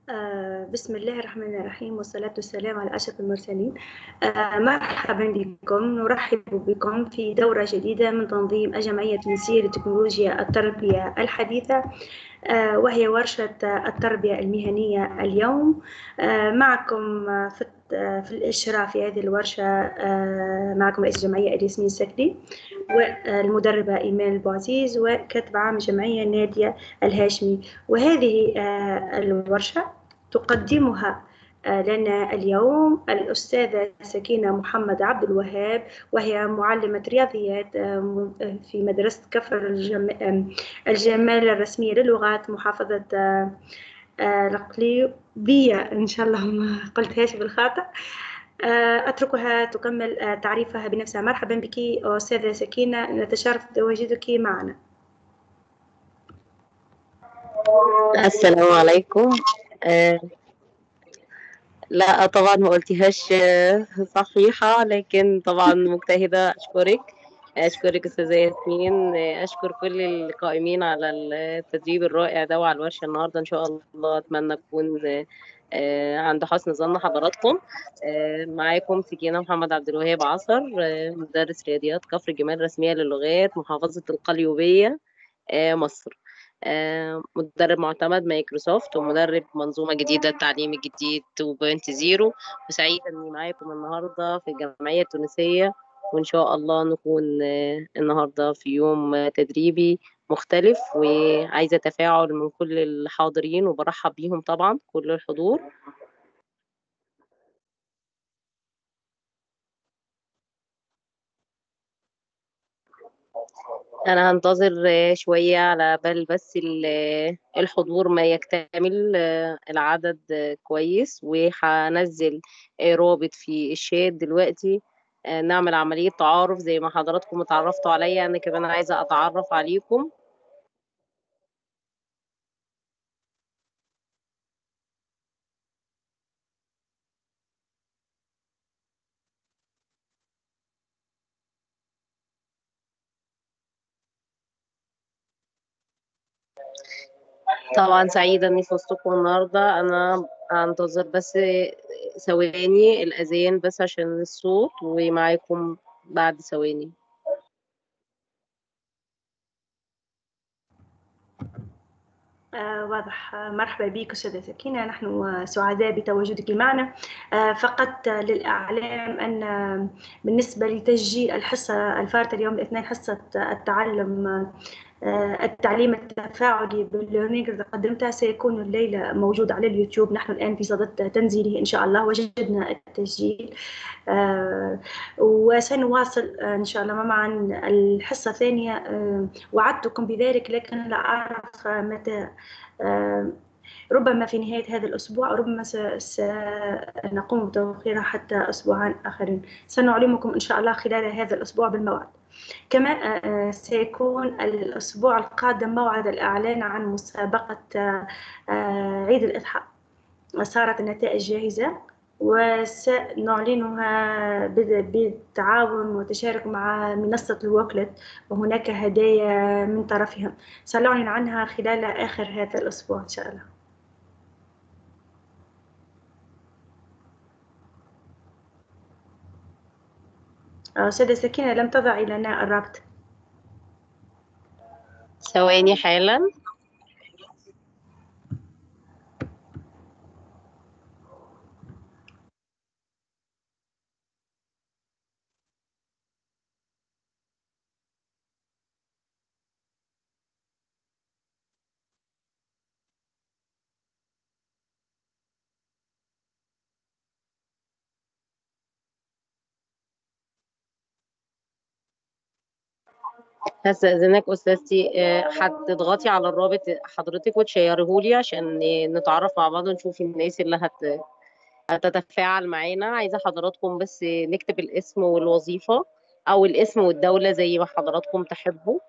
آه، بسم الله الرحمن الرحيم والصلاة والسلام على أشرف المرسلين آه، مرحبا بكم نرحب بكم في دورة جديدة من تنظيم الجمعية التونسية لتكنولوجيا التربية الحديثة آه، وهي ورشة التربية المهنية اليوم معكم في في الإشراف في هذه الورشة معكم رئيس الجمعية ياسمين سكري والمدربة إيمان البوعزيز وكاتب عام الجمعية نادية الهاشمي وهذه الورشة تقدمها آه، لنا اليوم الأستاذة سكينة محمد عبد الوهاب وهي معلمة رياضيات آه، في مدرسة كفر الجمال الرسمية للغات محافظة آه، القليوبية إن شاء الله ما قلتهاش بالخطأ أتركها تكمل تعريفها بنفسها مرحبا بك أستاذة سكينة نتشرف بتواجدك معنا السلام عليكم آه، لا طبعا ما قلتيهاش آه، صحيحة لكن طبعا مجتهدة أشكرك أشكرك أستاذة ياسمين أشكر كل القائمين على التدريب الرائع ده وعلى الورشة النهاردة إن شاء الله أتمنى أكون آه، عند حسن ظن حضراتكم معاكم سكينة محمد عبد الوهاب عصر مدرس رياضيات كفر الجمال الرسمية للغات محافظة القليوبية مصر آه، مدرب معتمد مايكروسوفت ومدرب منظومة جديدة التعليم الجديد 2.0 وسعيدة إني معاكم النهاردة في الجمعية التونسية وإن شاء الله نكون آه، النهاردة في يوم تدريبي مختلف وعايزة تفاعل من كل الحاضرين وبرحب بيهم طبعا كل الحضور أنا هنتظر شوية على بال بس الحضور ما يكتمل العدد كويس وهنزل رابط في الشات دلوقتي نعمل عملية تعارف زي ما حضراتكم اتعرفتوا عليا أنا كمان عايزة أتعرف عليكم طبعا سعيدة إني في وسطكم النهاردة أنا هنتظر بس ثواني الأذان بس عشان الصوت ومعاكم بعد ثواني آه واضح مرحبا بك أستاذة سكينة نحن سعداء بتواجدك معنا آه فقط للإعلام أن بالنسبة لتسجيل الحصة الفارطة اليوم الاثنين حصة التعلم آه، التعليم التفاعلي بالليرنينج اللي قدمتها سيكون الليلة موجود على اليوتيوب نحن الآن في صدد تنزيله إن شاء الله وجدنا التسجيل آه، وسنواصل إن شاء الله معا الحصة الثانية آه، وعدتكم بذلك لكن لا أعرف متى ربما في نهاية هذا الأسبوع ربما سنقوم بتوخيرها حتى أسبوعان آخرين سنعلمكم إن شاء الله خلال هذا الأسبوع بالموعد كما آه، آه، سيكون الأسبوع القادم موعد الإعلان عن مسابقة آه، عيد الأضحى صارت النتائج جاهزة وسنعلنها بالتعاون والتشارك مع منصة الوكلت وهناك هدايا من طرفهم سنعلن عنها خلال آخر هذا الأسبوع إن شاء الله أستاذة سكينة لم تضعي لنا الرابط ثواني حالا هستأذنك أستاذتي هتضغطي على الرابط حضرتك وتشيره لي عشان نتعرف مع بعض ونشوف الناس اللي هت هتتفاعل معانا عايزة حضراتكم بس نكتب الاسم والوظيفة أو الاسم والدولة زي ما حضراتكم تحبوا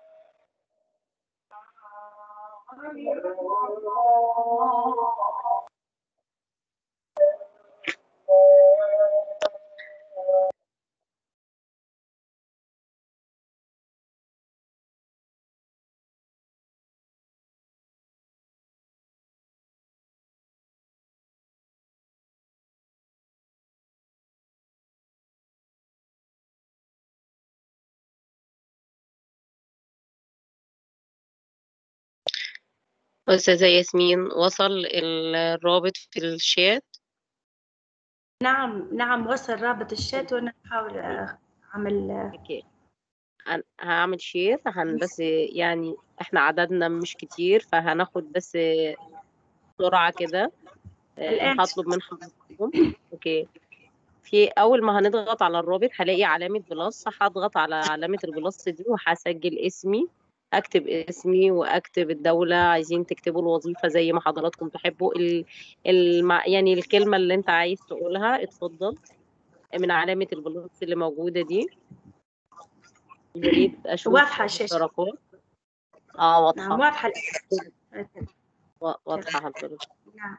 أستاذة ياسمين وصل الرابط في الشات نعم نعم وصل رابط الشات وانا بحاول اعمل اوكي هن- هعمل شير هن بس يعني احنا عددنا مش كتير فهناخد بس بسرعة كده آه، الآن. هطلب من حضراتكم اوكي في اول ما هنضغط على الرابط هلاقي علامة بلس هضغط على علامة البلس دي وهسجل اسمي اكتب اسمي واكتب الدولة عايزين تكتبوا الوظيفة زي ما حضراتكم تحبوا ال... المع... يعني الكلمة اللي انت عايز تقولها اتفضل من علامة البلس اللي موجودة دي يا ريت اشوف واضحة الشاشة. اشتراكات اه واضحة نعم واضحة وا- واضحة حضرتك نعم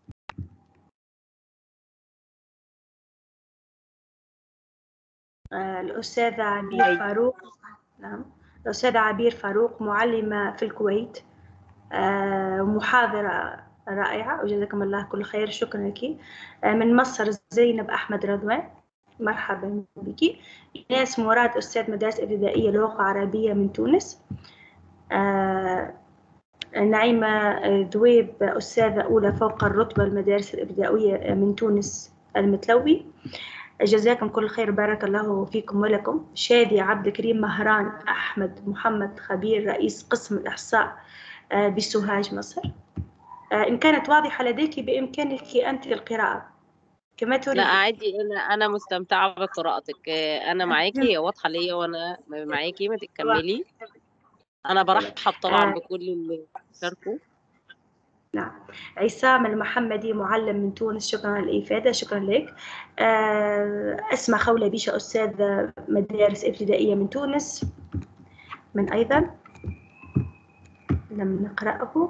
آه، الأستاذة عبير أيوة. فاروق نعم الأستاذة عبير فاروق معلمة في الكويت آه، محاضرة رائعة وجزاكم الله كل خير شكرا لك آه، من مصر زينب أحمد رضوان مرحبا بك إناس مراد أستاذ مدارس ابتدائية لغة عربية من تونس آه، نعيمة ذويب أستاذة أولى فوق الرتبة المدارس الابتدائية من تونس المتلوي جزاكم كل خير بارك الله فيكم ولكم شادي عبد الكريم مهران أحمد محمد خبير رئيس قسم الإحصاء آه، بسوهاج مصر آه، إن كانت واضحة لديك بإمكانك أنت القراءة كما تريد لا عادي انا انا مستمتعة بقراءتك آه، انا معاكي هي واضحة ليا وانا معاكي ما تكملي انا برحب طبعا آه. بكل اللي شاركوا نعم عصام المحمدي معلم من تونس شكرا على الإفادة شكرا لك آه، أسمى خولة بيشة أستاذ مدارس ابتدائية من تونس من أيضا لم نقرأه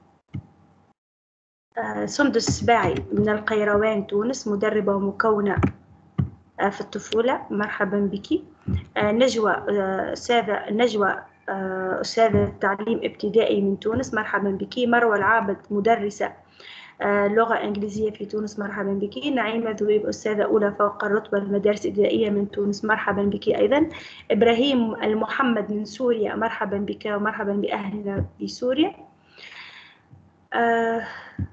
آه، سندس سباعي من القيروان تونس مدربة ومكونة آه، في الطفولة مرحبا بك آه، نجوى آه، أستاذة نجوى آه، أستاذة تعليم ابتدائي من تونس مرحبا بك مروة العابد مدرسة آه، لغة إنجليزية في تونس مرحبا بك نعيمة ذويب أستاذة أولى فوق الرتبة المدارس الابتدائية من تونس مرحبا بك أيضا إبراهيم المحمد من سوريا مرحبا بك ومرحبا بأهلنا بسوريا آه،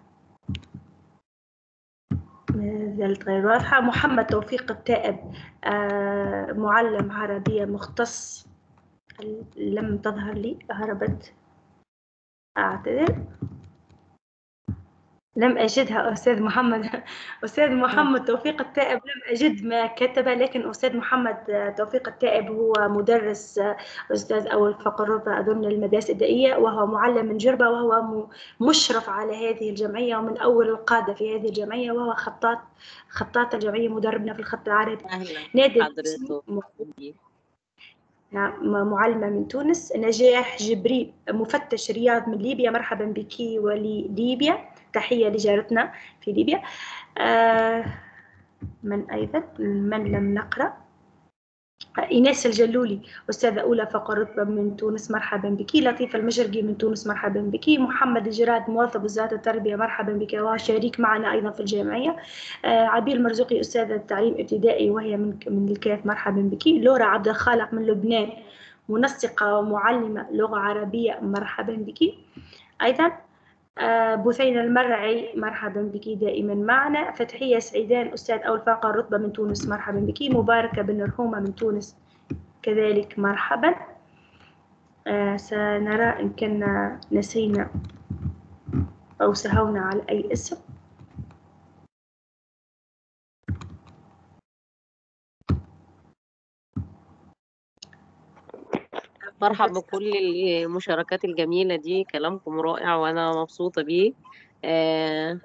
ما زالت غير واضحة محمد توفيق التائب آه، معلم عربية مختص لم تظهر لي هربت أعتذر لم أجدها أستاذ محمد أستاذ محمد توفيق التائب لم أجد ما كتب لكن أستاذ محمد توفيق التائب هو مدرس أستاذ أول فقرة أظن المدارس الابتدائية وهو معلم من جربة وهو م- مشرف على هذه الجمعية ومن أول القادة في هذه الجمعية وهو خطاط خطاط الجمعية مدربنا في الخط العربي اهلا نادر حضرته نعم معلمة من تونس نجاح جبريل مفتش رياض من ليبيا مرحبا بك ولليبيا تحية لجارتنا في ليبيا آه من أيضا من لم نقرأ آه، إيناس الجلولي أستاذة أولى فوق الرتبة من تونس مرحبا بك لطيفة المجرقي من تونس مرحبا بك محمد الجراد موظف وزارة التربية مرحبا بك وهو شريك معنا أيضا في الجمعية آه، عبير مرزوقي أستاذة تعليم ابتدائي وهي من من الكاف مرحبا بك لورا عبد الخالق من لبنان منسقة ومعلمة لغة عربية مرحبا بك أيضا آه، بثينة المرعي مرحبا بك دائما معنا فتحية سعيدان أستاذ أول فاقة الرتبة من تونس مرحبا بك مباركة بن رحومة من تونس كذلك مرحبا آه، سنرى إن كنا نسينا أو سهونا على أي اسم مرحب بكل المشاركات الجميلة دي كلامكم رائع وأنا مبسوطة بيه آه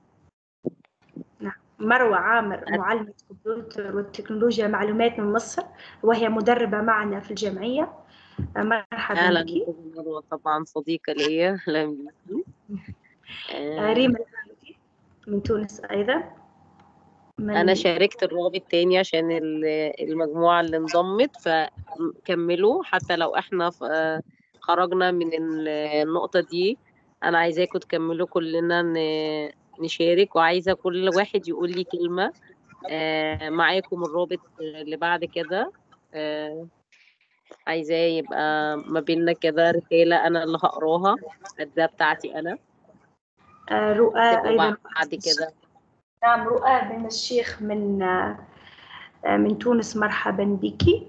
مروة عامر معلمة كمبيوتر والتكنولوجيا معلومات من مصر وهي مدربة معنا في الجمعية آه، مرحبا أهلا بك بكم مروة طبعا صديقة ليا أهلا بيكي آه، آه ريما الحامدي من تونس أيضا من أنا شاركت الرابط تاني عشان ال- المجموعة اللي انضمت فكملوا حتى لو احنا ف- آه، خرجنا من ال- النقطة دي أنا عايزاكم تكملوا كلنا ن- نشارك وعايزة كل واحد يقول لي كلمة آه، معاكم الرابط اللي بعد كده آه، عايزاه يبقى ما بيننا كده رسالة أنا اللي هقراها ده بتاعتي أنا آه، رؤى أيضا بعد كده نعم رؤى بن الشيخ من آه، آه، من تونس مرحبا بك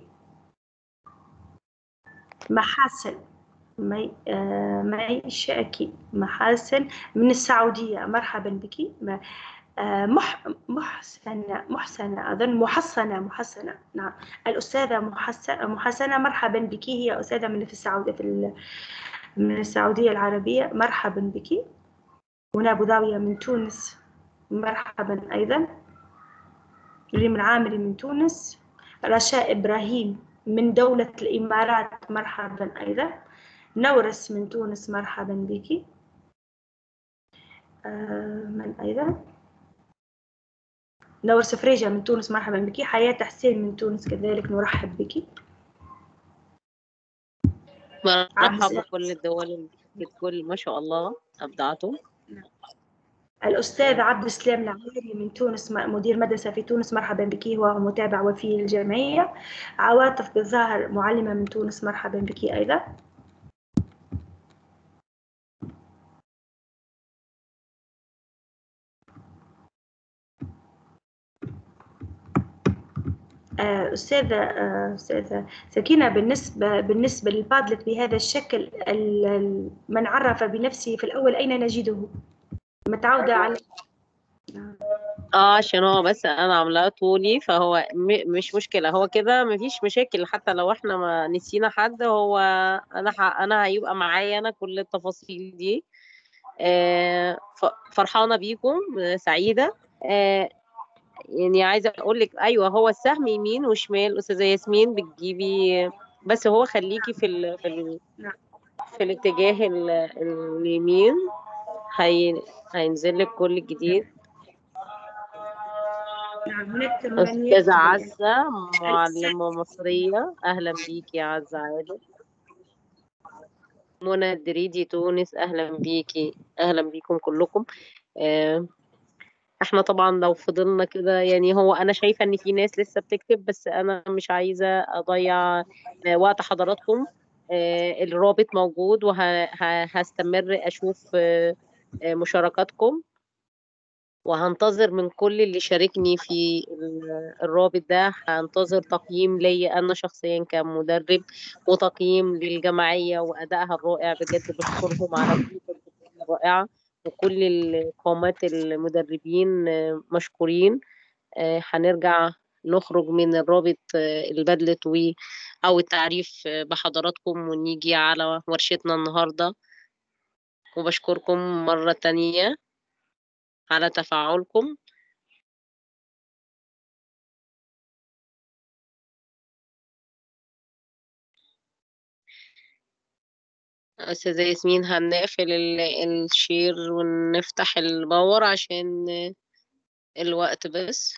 محاسن مي آه، مي شاكي محاسن من السعودية مرحبا بك م- آه، مح محسنة محسنة أظن محصنة محسنة نعم الأستاذة محسنة محسنة مرحبا بك هي أستاذة من في السعودية في ال- من السعودية العربية مرحبا بك هنا أبو ظاوية من تونس مرحبا أيضا ريم العامري من تونس رشاء إبراهيم من دولة الإمارات مرحبا أيضا نورس من تونس مرحبا بك آه، من أيضا نورس فريجة من تونس مرحبا بك حياة حسين من تونس كذلك نرحب بك مرحبا عبد- بكل الدول بكل ما شاء الله أبدعتم الأستاذ عبد السلام العميري من تونس م- مدير مدرسة في تونس مرحبا بك هو متابع وفي الجمعية عواطف بالظاهر معلمة من تونس مرحبا بك أيضا آه، أستاذة آه، أستاذة سكينة بالنسبة بالنسبة للبادلت بهذا الشكل ال- ال- من عرف بنفسه في الأول أين نجده؟ متعودة على اه عشان هو بس انا عاملاه طولي فهو م مش مشكلة هو كده مفيش مشاكل حتى لو احنا ما نسينا حد هو انا ح انا هيبقى معايا انا كل التفاصيل دي آه ف- فرحانة بيكم آه، سعيدة آه يعني عايزة اقول لك ايوه هو السهم يمين وشمال استاذة ياسمين بتجيبي بس هو خليكي في ال في ال في الاتجاه ال- اليمين هي هينزل لك كل جديد نعم هناك من أستاذة يكتب يعني. عزة معلمة مصرية أهلا بيكي يا عزة عادل منى الدريدي تونس أهلا بيكي أهلا بيكم كلكم آه، احنا طبعا لو فضلنا كده يعني هو أنا شايفة إن في ناس لسه بتكتب بس أنا مش عايزة أضيع آه، وقت حضراتكم آه، الرابط موجود وهستمر أشوف آه، آه، مشاركاتكم وهنتظر من كل اللي شاركني في ال- الرابط ده هنتظر تقييم لي أنا شخصيا كمدرب وتقييم للجمعية وأدائها الرائع بجد بشكرهم على كل التجربة الرائعة وكل القامات المدربين آه، مشكورين آه، هنرجع نخرج من الرابط آه، البدلت و أو التعريف آه، بحضراتكم ونيجي على ورشتنا النهاردة وبشكركم مرة تانية على تفاعلكم أستاذة ياسمين هنقفل ال- الشير ونفتح الباور عشان الوقت بس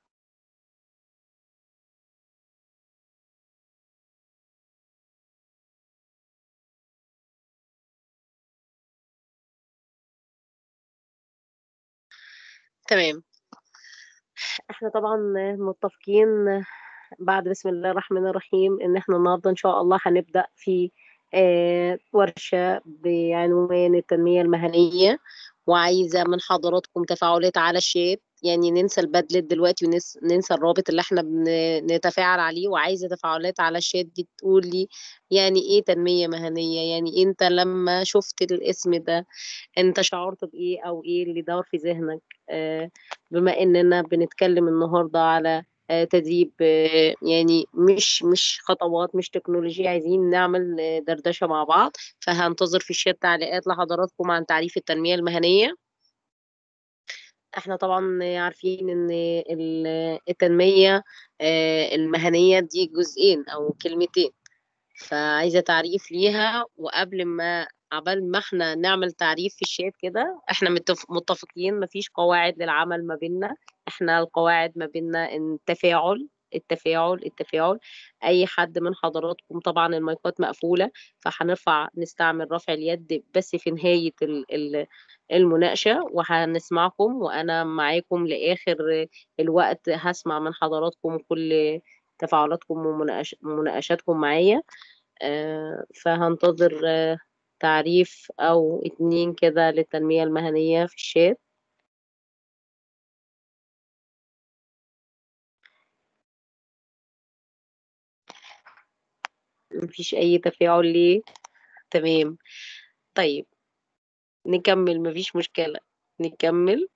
تمام احنا طبعا متفقين بعد بسم الله الرحمن الرحيم ان احنا النهارده ان شاء الله هنبدأ في آه، ورشة بعنوان التنمية المهنية وعايزة من حضراتكم تفاعلات على الشات يعني ننسى البدلت دلوقتي وننسى الرابط اللي احنا بنتفاعل عليه وعايزة تفاعلات على الشات دي تقول لي يعني ايه تنمية مهنية يعني انت لما شفت الاسم ده انت شعرت بايه او ايه اللي دار في ذهنك آه، بما اننا بنتكلم النهارده على آه، تدريب آه، يعني مش مش خطوات مش تكنولوجيا عايزين نعمل آه، دردشة مع بعض فهنتظر في الشات تعليقات لحضراتكم عن تعريف التنمية المهنية احنا طبعا عارفين ان ال- التنمية آه، المهنية دي جزئين او كلمتين فعايزة تعريف ليها وقبل ما عبال ما احنا نعمل تعريف في الشات كده احنا متف- متفقين مفيش قواعد للعمل ما بيننا احنا القواعد ما بيننا ان التفاعل التفاعل التفاعل اي حد من حضراتكم طبعا المايكات مقفولة فهنرفع نستعمل رفع اليد بس في نهاية ال- ال- المناقشة وهنسمعكم وانا معاكم لاخر الوقت هسمع من حضراتكم كل تفاعلاتكم ومناقشاتكم معايا فهنتظر تعريف أو اتنين كده للتنمية المهنية في الشات مفيش أي تفاعل ليه تمام طيب نكمل مفيش مشكلة نكمل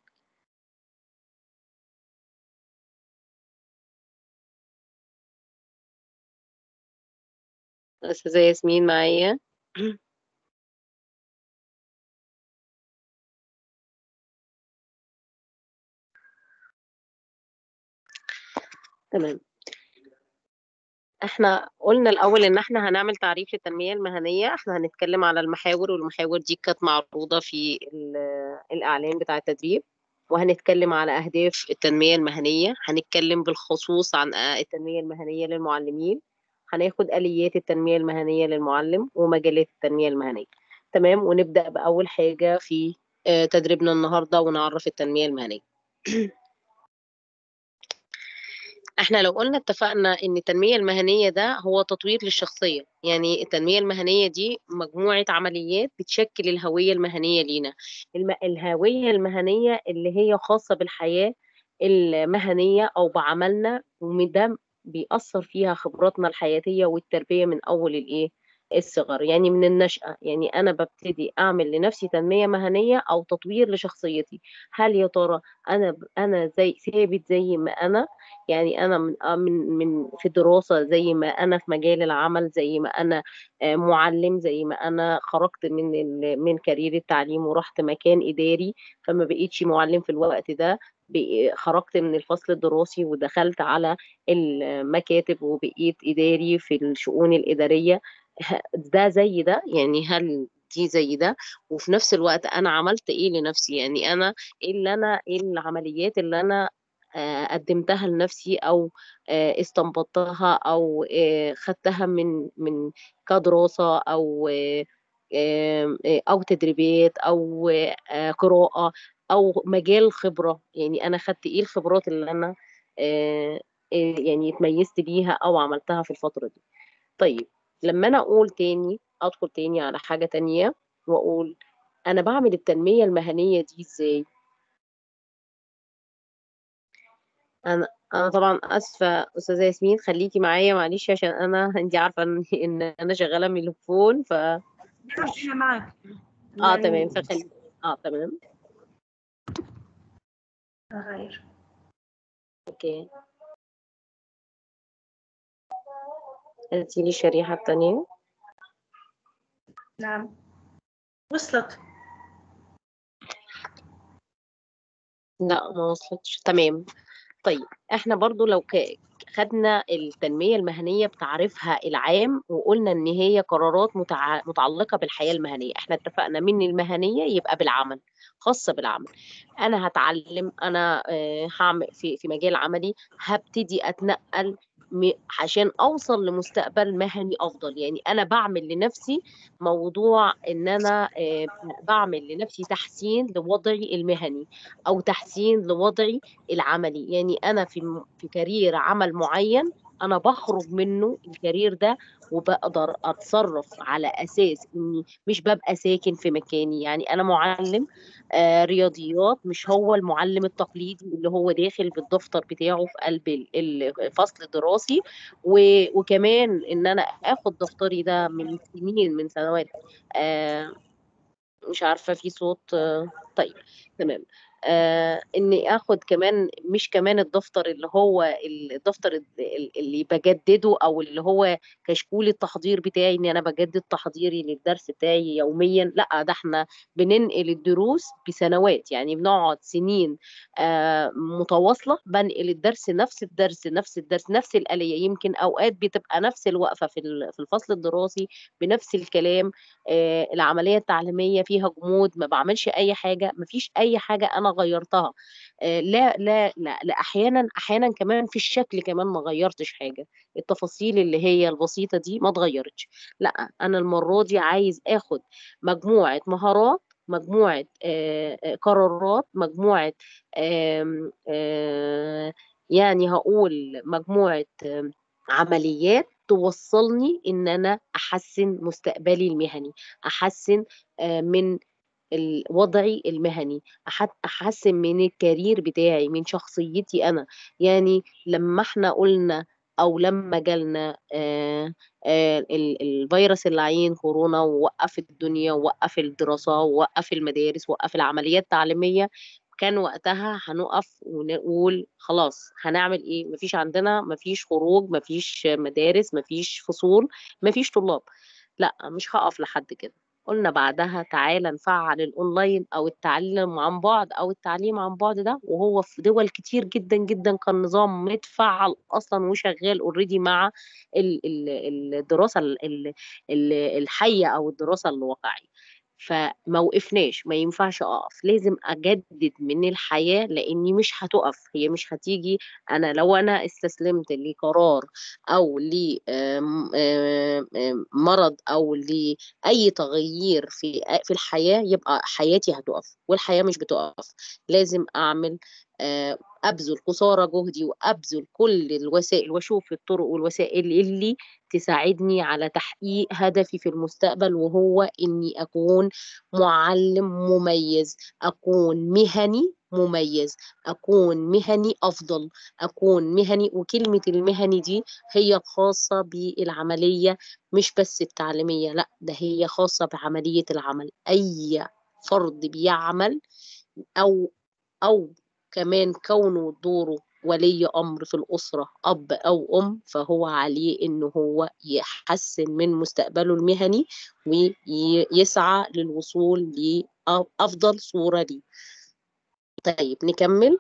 أستاذة ياسمين معايا تمام احنا قلنا الاول ان احنا هنعمل تعريف للتنميه المهنيه احنا هنتكلم على المحاور والمحاور دي كانت معروضه في الاعلان بتاع التدريب وهنتكلم على اهداف التنميه المهنيه هنتكلم بالخصوص عن التنميه المهنيه للمعلمين هناخد اليات التنميه المهنيه للمعلم ومجالات التنميه المهنيه تمام ونبدا باول حاجه في تدريبنا النهارده ونعرف التنميه المهنيه احنا لو قلنا اتفقنا ان التنميه المهنيه ده هو تطوير للشخصيه يعني التنميه المهنيه دي مجموعه عمليات بتشكل الهويه المهنيه لينا الم... الهويه المهنيه اللي هي خاصه بالحياه المهنيه او بعملنا وده بيأثر فيها خبراتنا الحياتيه والتربيه من اول الايه الصغر يعني من النشأة يعني أنا ببتدي أعمل لنفسي تنمية مهنية أو تطوير لشخصيتي هل يا ترى أنا أنا زي ثابت زي ما أنا يعني أنا من من من في الدراسة زي ما أنا في مجال العمل زي ما أنا معلم زي ما أنا خرجت من من كارير التعليم ورحت مكان إداري فما بقيتش معلم في الوقت ده خرجت من الفصل الدراسي ودخلت على المكاتب وبقيت إداري في الشؤون الإدارية ده زي ده يعني هل دي زي ده وفي نفس الوقت انا عملت ايه لنفسي يعني انا ايه اللي انا ايه العمليات اللي انا قدمتها لنفسي او استنبطتها او خدتها من من كدراسه او او تدريبات او قراءه او مجال خبره يعني انا خدت ايه الخبرات اللي انا يعني اتميزت بيها او عملتها في الفتره دي طيب لما انا اقول تاني ادخل تاني على حاجه تانية واقول انا بعمل التنميه المهنيه دي ازاي انا انا طبعا اسفه استاذه ياسمين خليكي معايا معلش عشان انا انت عارفه ان ان انا شغاله من الفون ف انا معك اه تمام فخلي اه تمام غير اوكي هاتي لي الشريحة التانية نعم وصلت لا ما وصلتش تمام طيب احنا برضو لو ك... خدنا التنمية المهنية بتعريفها العام وقلنا ان هي قرارات متع... متعلقة بالحياة المهنية احنا اتفقنا من المهنية يبقى بالعمل خاصة بالعمل انا هتعلم انا هعمل في في مجال عملي هبتدي اتنقل عشان اوصل لمستقبل مهني افضل يعني انا بعمل لنفسي موضوع ان انا بعمل لنفسي تحسين لوضعي المهني او تحسين لوضعي العملي يعني انا في في كارير عمل معين انا بخرج منه الكارير ده وبقدر اتصرف على اساس اني مش ببقى ساكن في مكاني يعني انا معلم آه رياضيات مش هو المعلم التقليدي اللي هو داخل بالدفتر بتاعه في قلب الفصل الدراسي وكمان ان انا اخد دفتري ده من سنين من سنوات آه مش عارفه في صوت آه طيب تمام آه اني اخد كمان مش كمان الدفتر اللي هو الدفتر اللي بجدده او اللي هو كشكول التحضير بتاعي ان انا بجدد تحضيري للدرس بتاعي يوميا لا ده احنا بننقل الدروس بسنوات يعني بنقعد سنين آه متواصله بنقل الدرس نفس الدرس نفس الدرس نفس الاليه يمكن اوقات بتبقى نفس الوقفه في في الفصل الدراسي بنفس الكلام آه العمليه التعليميه فيها جمود ما بعملش اي حاجه ما فيش اي حاجه انا غيرتها لا لا لا, لا احيانا احيانا كمان في الشكل كمان ما غيرتش حاجه التفاصيل اللي هي البسيطه دي ما اتغيرتش لا انا المره دي عايز اخد مجموعه مهارات مجموعه آآ آآ قرارات مجموعه آآ يعني هقول مجموعه عمليات توصلني ان انا احسن مستقبلي المهني احسن آه، من ال- وضعي المهني أح- احسن من الكارير بتاعي من شخصيتي انا يعني لما احنا قلنا او لما جالنا آه، آه، ال- الفيروس اللعين كورونا ووقف الدنيا ووقف الدراسة ووقف المدارس ووقف العمليات التعليمية كان وقتها هنقف ونقول خلاص هنعمل ايه مفيش عندنا مفيش خروج مفيش مدارس مفيش فصول مفيش طلاب لا مش هقف لحد كده قلنا بعدها تعالى نفعل الاونلاين او التعليم عن بعد او التعليم عن بعد ده وهو في دول كتير جدا جدا كان نظام متفعل اصلا وشغال اوريدي مع ال- ال- الدراسه ال- ال- ال- الحيه او الدراسه الواقعيه فما وقفناش ما ينفعش اقف لازم اجدد من الحياه لاني مش هتقف هي مش هتيجي انا لو انا استسلمت لقرار او لمرض او لاي تغيير في في الحياه يبقى حياتي هتقف والحياه مش بتقف لازم اعمل آه، ابذل قصارى جهدي وابذل كل الوسائل واشوف الطرق والوسائل اللي تساعدني على تحقيق هدفي في المستقبل وهو اني اكون معلم مميز اكون مهني مميز اكون مهني افضل اكون مهني وكلمة المهني دي هي خاصة بالعملية مش بس التعليمية لا ده هي خاصة بعملية العمل اي فرد بيعمل او او كمان كونه دوره ولي أمر في الأسرة أب أو أم فهو عليه إنه هو يحسن من مستقبله المهني ويسعى للوصول لأفضل صورة ليه طيب نكمل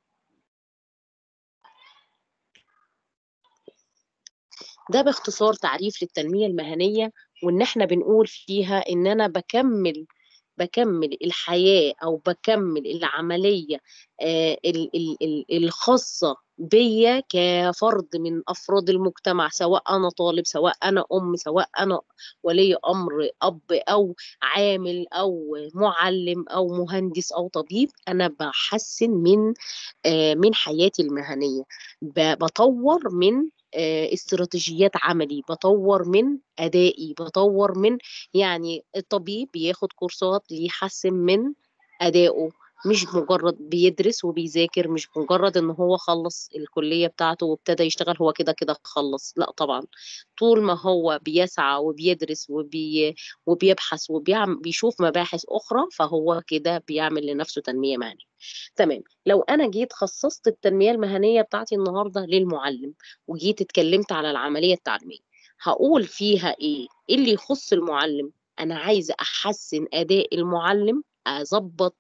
ده باختصار تعريف للتنمية المهنية وإن إحنا بنقول فيها إن أنا بكمل بكمل الحياة أو بكمل العملية آه، ال- ال- ال- الخاصة بيا كفرد من أفراد المجتمع سواء أنا طالب سواء أنا أم سواء أنا ولي أمر أب أو عامل أو معلم أو مهندس أو طبيب أنا بحسن من آه، من حياتي المهنية ب- بطور من آه، استراتيجيات عملي بطور من أدائي بطور من يعني الطبيب بياخد كورسات ليحسن من أدائه مش مجرد بيدرس وبيذاكر مش مجرد ان هو خلص الكلية بتاعته وابتدى يشتغل هو كده كده خلص لا طبعا طول ما هو بيسعى وبيدرس وبي وبيبحث وبيشوف مباحث اخرى فهو كده بيعمل لنفسه تنمية مهنية تمام لو انا جيت خصصت التنمية المهنية بتاعتي النهاردة للمعلم وجيت اتكلمت على العملية التعليمية هقول فيها ايه إيه اللي يخص المعلم انا عايزة احسن اداء المعلم اظبط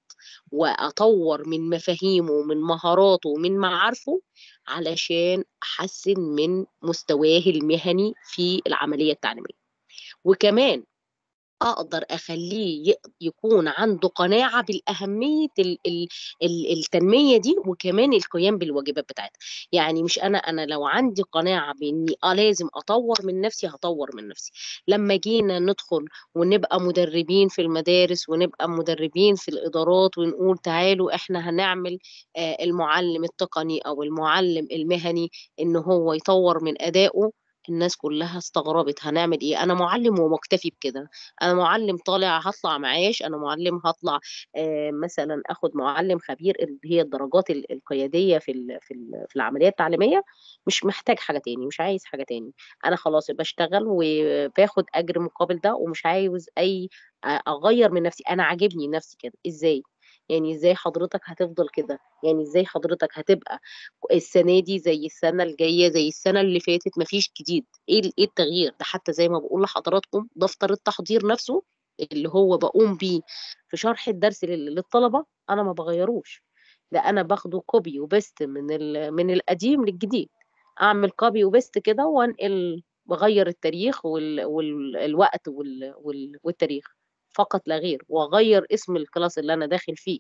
واطور من مفاهيمه ومن مهاراته ومن معارفه علشان احسن من مستواه المهني في العملية التعليمية وكمان اقدر اخليه ي- يكون عنده قناعه بالاهميه ال- ال- ال- التنميه دي وكمان القيام بالواجبات بتاعتها يعني مش انا انا لو عندي قناعه باني اه لازم اطور من نفسي هطور من نفسي لما جينا ندخل ونبقى مدربين في المدارس ونبقى مدربين في الادارات ونقول تعالوا احنا هنعمل آه، المعلم التقني او المعلم المهني ان هو يطور من ادائه الناس كلها استغربت هنعمل ايه انا معلم ومكتفي بكده انا معلم طالع هطلع معاش انا معلم هطلع آه، مثلا اخد معلم خبير اللي هي الدرجات ال- القياديه في ال- في ال- في العمليه التعليميه مش محتاج حاجه تاني مش عايز حاجه تاني انا خلاص بشتغل وباخد اجر مقابل ده ومش عايز اي اغير من نفسي انا عاجبني نفسي كده ازاي يعني ازاي حضرتك هتفضل كده يعني ازاي حضرتك هتبقى السنه دي زي السنه الجايه زي السنه اللي فاتت مفيش جديد ايه ال- ايه التغيير ده حتى زي ما بقول لحضراتكم دفتر التحضير نفسه اللي هو بقوم بيه في شرح الدرس لل- للطلبه انا ما بغيروش ده انا باخده كوبي وبست من ال... من القديم للجديد اعمل كوبي وبست كده وانقل بغير التاريخ وال... والوقت وال... وال... والتاريخ فقط لا غير واغير اسم الكلاس اللي انا داخل فيه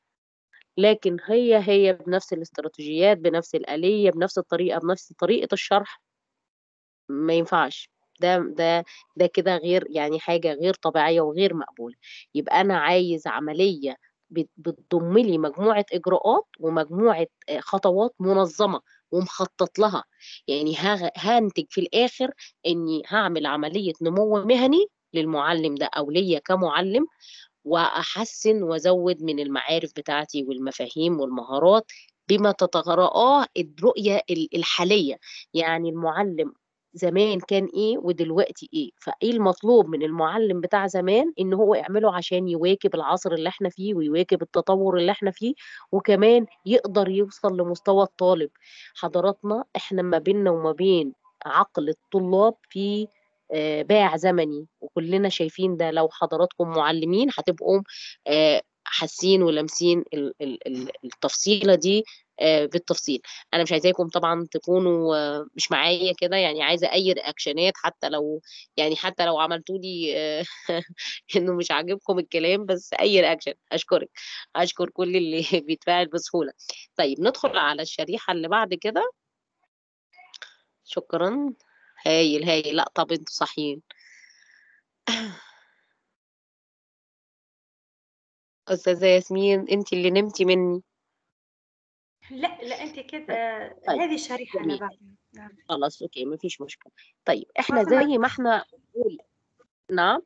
لكن هي هي بنفس الاستراتيجيات بنفس الآلية بنفس الطريقة بنفس طريقة الشرح ما ينفعش ده ده ده كده غير يعني حاجة غير طبيعية وغير مقبولة يبقى أنا عايز عملية بت- بتضم لي مجموعة إجراءات ومجموعة آه، خطوات منظمة ومخطط لها يعني هانتج في الاخر اني هعمل عمليه نمو مهني للمعلم ده او ليا كمعلم واحسن وازود من المعارف بتاعتي والمفاهيم والمهارات بما تتغراه الرؤيه الحاليه يعني المعلم زمان كان ايه ودلوقتي ايه فايه المطلوب من المعلم بتاع زمان ان هو يعمله عشان يواكب العصر اللي احنا فيه ويواكب التطور اللي احنا فيه وكمان يقدر يوصل لمستوى الطالب حضراتنا احنا ما بيننا وما بين عقل الطلاب في باع زمني وكلنا شايفين ده لو حضراتكم معلمين هتبقوا حاسين ولامسين التفصيله دي بالتفصيل انا مش عايزاكم طبعا تكونوا مش معايا كده يعني عايزه اي رياكشنات حتى لو يعني حتى لو عملتوا لي انه مش عاجبكم الكلام بس اي رياكشن اشكرك اشكر كل اللي بيتفاعل بسهوله طيب ندخل على الشريحه اللي بعد كده شكرا هايل هايل لا طب انتوا صحيين استاذه ياسمين انت اللي نمتي مني لا لا انت كده طيب. هذه الشريحه انا بعد نعم. خلاص اوكي ما فيش مشكله طيب احنا زي ما احنا نقول نعم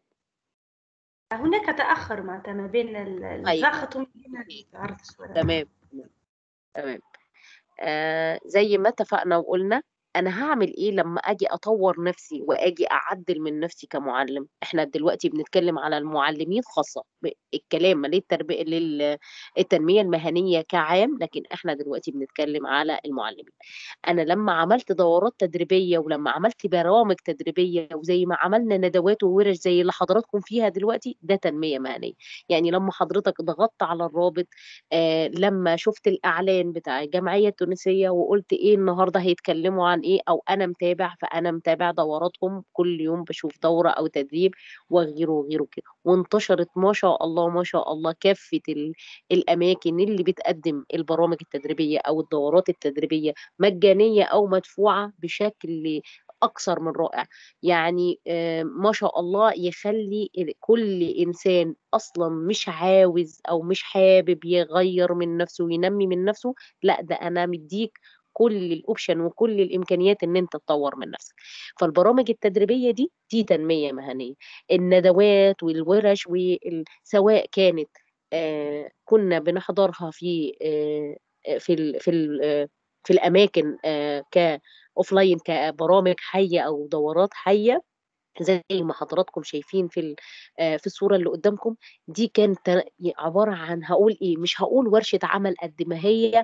هناك تاخر معناتها ما بين الضغط وما بين العرض تمام تمام آه زي ما اتفقنا وقلنا انا هعمل ايه لما اجي اطور نفسي واجي اعدل من نفسي كمعلم احنا دلوقتي بنتكلم على المعلمين خاصه الكلام للتربيه للتنميه المهنيه كعام لكن احنا دلوقتي بنتكلم على المعلمين انا لما عملت دورات تدريبيه ولما عملت برامج تدريبيه وزي ما عملنا ندوات وورش زي اللي حضراتكم فيها دلوقتي ده تنميه مهنيه يعني لما حضرتك ضغطت على الرابط آه لما شفت الاعلان بتاع الجمعيه التونسيه وقلت ايه النهارده هيتكلموا عن ايه او انا متابع فانا متابع دوراتهم كل يوم بشوف دوره او تدريب وغيره وغيره كده وانتشرت ما شاء الله ما شاء الله كافه الاماكن اللي بتقدم البرامج التدريبيه او الدورات التدريبيه مجانيه او مدفوعه بشكل اكثر من رائع يعني ما شاء الله يخلي كل انسان اصلا مش عاوز او مش حابب يغير من نفسه وينمي من نفسه لا ده انا مديك كل الاوبشن وكل الامكانيات ان انت تطور من نفسك فالبرامج التدريبيه دي دي تنميه مهنيه الندوات والورش سواء كانت آه كنا بنحضرها في آه في ال في ال في الاماكن آه كاوفلاين كبرامج حيه او دورات حيه زي ما حضراتكم شايفين في في الصوره اللي قدامكم دي كانت عباره عن هقول ايه مش هقول ورشه عمل قد ما هي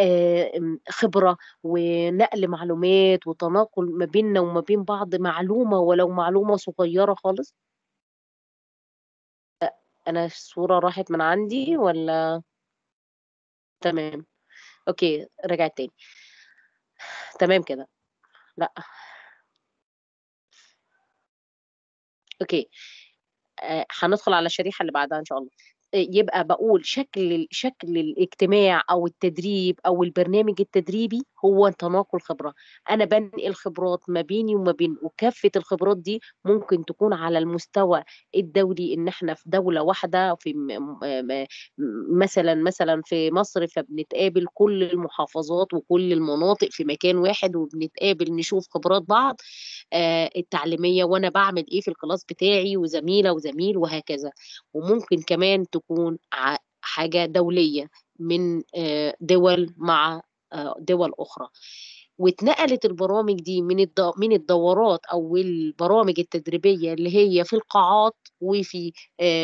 خبره ونقل معلومات وتناقل ما بيننا وما بين بعض معلومه ولو معلومه صغيره خالص انا الصوره راحت من عندي ولا تمام اوكي رجعت تاني تمام كده لا اوكي آه هندخل على الشريحه اللي بعدها ان شاء الله يبقى بقول شكل شكل الاجتماع او التدريب او البرنامج التدريبي هو تناقل خبره انا بنقل خبرات ما بيني وما بين وكافه الخبرات دي ممكن تكون على المستوى الدولي ان احنا في دوله واحده في مثلا مثلا في مصر فبنتقابل كل المحافظات وكل المناطق في مكان واحد وبنتقابل نشوف خبرات بعض التعليميه وانا بعمل ايه في الكلاس بتاعي وزميله وزميل وهكذا وممكن كمان تكون حاجه دوليه من دول مع دول اخرى واتنقلت البرامج دي من من الدورات او البرامج التدريبيه اللي هي في القاعات وفي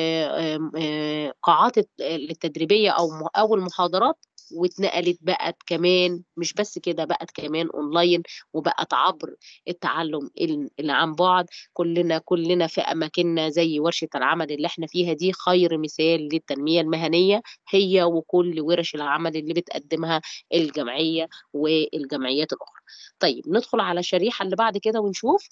قاعات التدريبيه او او المحاضرات واتنقلت بقت كمان مش بس كده بقت كمان اونلاين وبقت عبر التعلم اللي عن بعد كلنا كلنا في اماكننا زي ورشه العمل اللي احنا فيها دي خير مثال للتنميه المهنيه هي وكل ورش العمل اللي بتقدمها الجمعيه والجمعيات الاخرى طيب ندخل على الشريحه اللي بعد كده ونشوف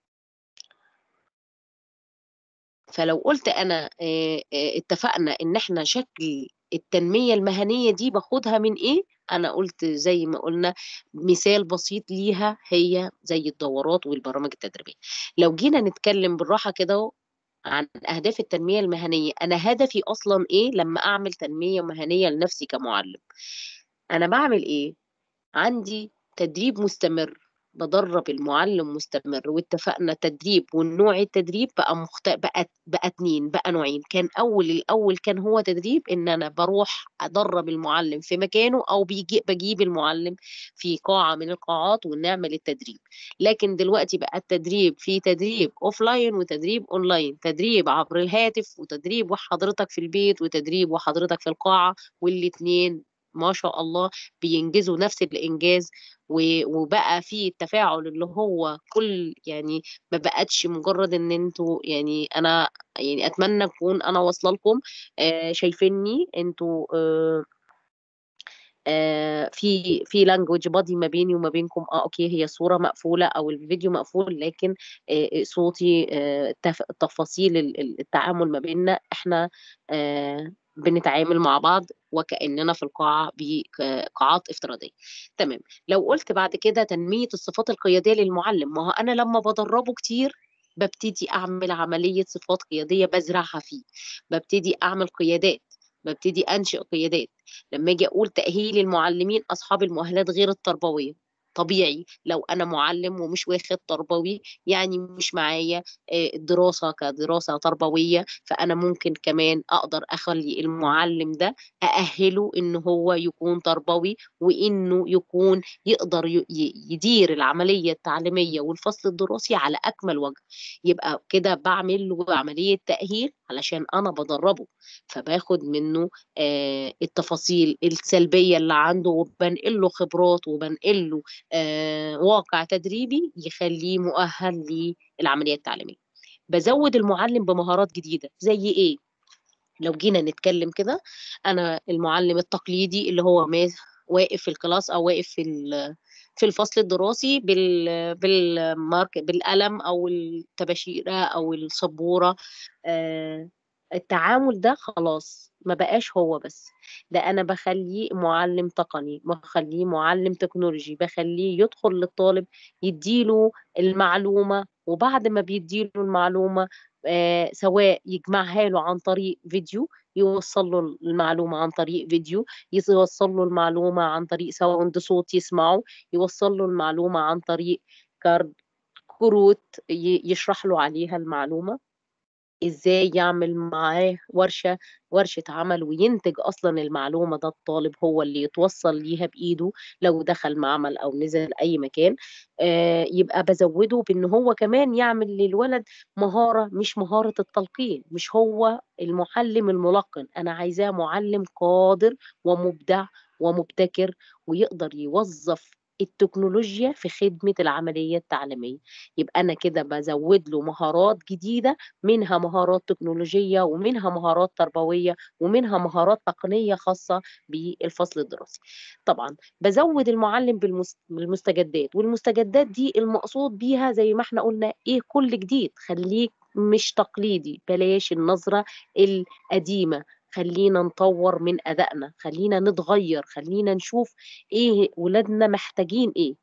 فلو قلت انا اتفقنا ان احنا شكل التنمية المهنية دي باخدها من إيه؟ أنا قلت زي ما قلنا مثال بسيط ليها هي زي الدورات والبرامج التدريبية لو جينا نتكلم بالراحة كده عن أهداف التنمية المهنية أنا هدفي أصلا إيه لما أعمل تنمية مهنية لنفسي كمعلم أنا بعمل إيه؟ عندي تدريب مستمر بدرب المعلم مستمر واتفقنا تدريب والنوع التدريب بقى مخت... بقى بقى اتنين بقى نوعين كان اول الاول كان هو تدريب ان انا بروح ادرب المعلم في مكانه او بيجي بجيب المعلم في قاعه من القاعات ونعمل التدريب لكن دلوقتي بقى التدريب في تدريب اوفلاين وتدريب اونلاين تدريب عبر الهاتف وتدريب وحضرتك في البيت وتدريب وحضرتك في القاعه والاتنين ما شاء الله بينجزوا نفس الانجاز وبقى في التفاعل اللي هو كل يعني ما بقتش مجرد ان انتوا يعني انا يعني اتمنى اكون انا واصله لكم آه شايفيني انتوا آه آه في في لانجوج بادي ما بيني وما بينكم اه اوكي هي صوره مقفوله او الفيديو مقفول لكن آه صوتي آه تفاصيل التعامل ما بيننا احنا آه بنتعامل مع بعض وكأننا في القاعة بقاعات افتراضية تمام لو قلت بعد كده تنمية الصفات القيادية للمعلم ما هو أنا لما بدربه كتير ببتدي أعمل عملية صفات قيادية بزرعها فيه ببتدي أعمل قيادات ببتدي أنشئ قيادات لما أجي أقول تأهيل المعلمين أصحاب المؤهلات غير التربوية طبيعي لو انا معلم ومش واخد تربوي يعني مش معايا دراسه كدراسه تربويه فانا ممكن كمان اقدر اخلي المعلم ده ااهله ان هو يكون تربوي وانه يكون يقدر يدير العمليه التعليميه والفصل الدراسي على اكمل وجه يبقى كده بعمل له عمليه تاهيل علشان انا بدربه فباخد منه التفاصيل السلبيه اللي عنده وبنقل له خبرات وبنقل له آه واقع تدريبي يخليه مؤهل للعمليه التعليميه بزود المعلم بمهارات جديده زي ايه لو جينا نتكلم كده انا المعلم التقليدي اللي هو واقف في الكلاس او واقف في في الفصل الدراسي بال بالمارك بالقلم او التباشيره او السبوره آه التعامل ده خلاص ما بقاش هو بس ده انا بخليه معلم تقني بخليه معلم تكنولوجي بخليه يدخل للطالب يديله المعلومه وبعد ما بيديله المعلومه آه سواء يجمعها له عن طريق فيديو يوصل له المعلومة عن طريق فيديو يوصل له المعلومة عن طريق ساوند صوت يسمعه يوصل له المعلومة عن طريق كارد كروت يشرح له عليها المعلومة ازاي يعمل معاه ورشه ورشه عمل وينتج اصلا المعلومه ده الطالب هو اللي يتوصل ليها بايده لو دخل معمل او نزل اي مكان آه يبقى بزوده بان هو كمان يعمل للولد مهاره مش مهاره التلقين مش هو المعلم الملقن انا عايزاه معلم قادر ومبدع ومبتكر ويقدر يوظف التكنولوجيا في خدمة العملية التعليمية يبقى أنا كده بزود له مهارات جديدة منها مهارات تكنولوجية ومنها مهارات تربوية ومنها مهارات تقنية خاصة بالفصل الدراسي طبعا بزود المعلم بالمستجدات والمستجدات دي المقصود بيها زي ما احنا قلنا ايه كل جديد خليك مش تقليدي بلاش النظرة القديمة خلينا نطور من أدائنا خلينا نتغير خلينا نشوف إيه ولادنا محتاجين إيه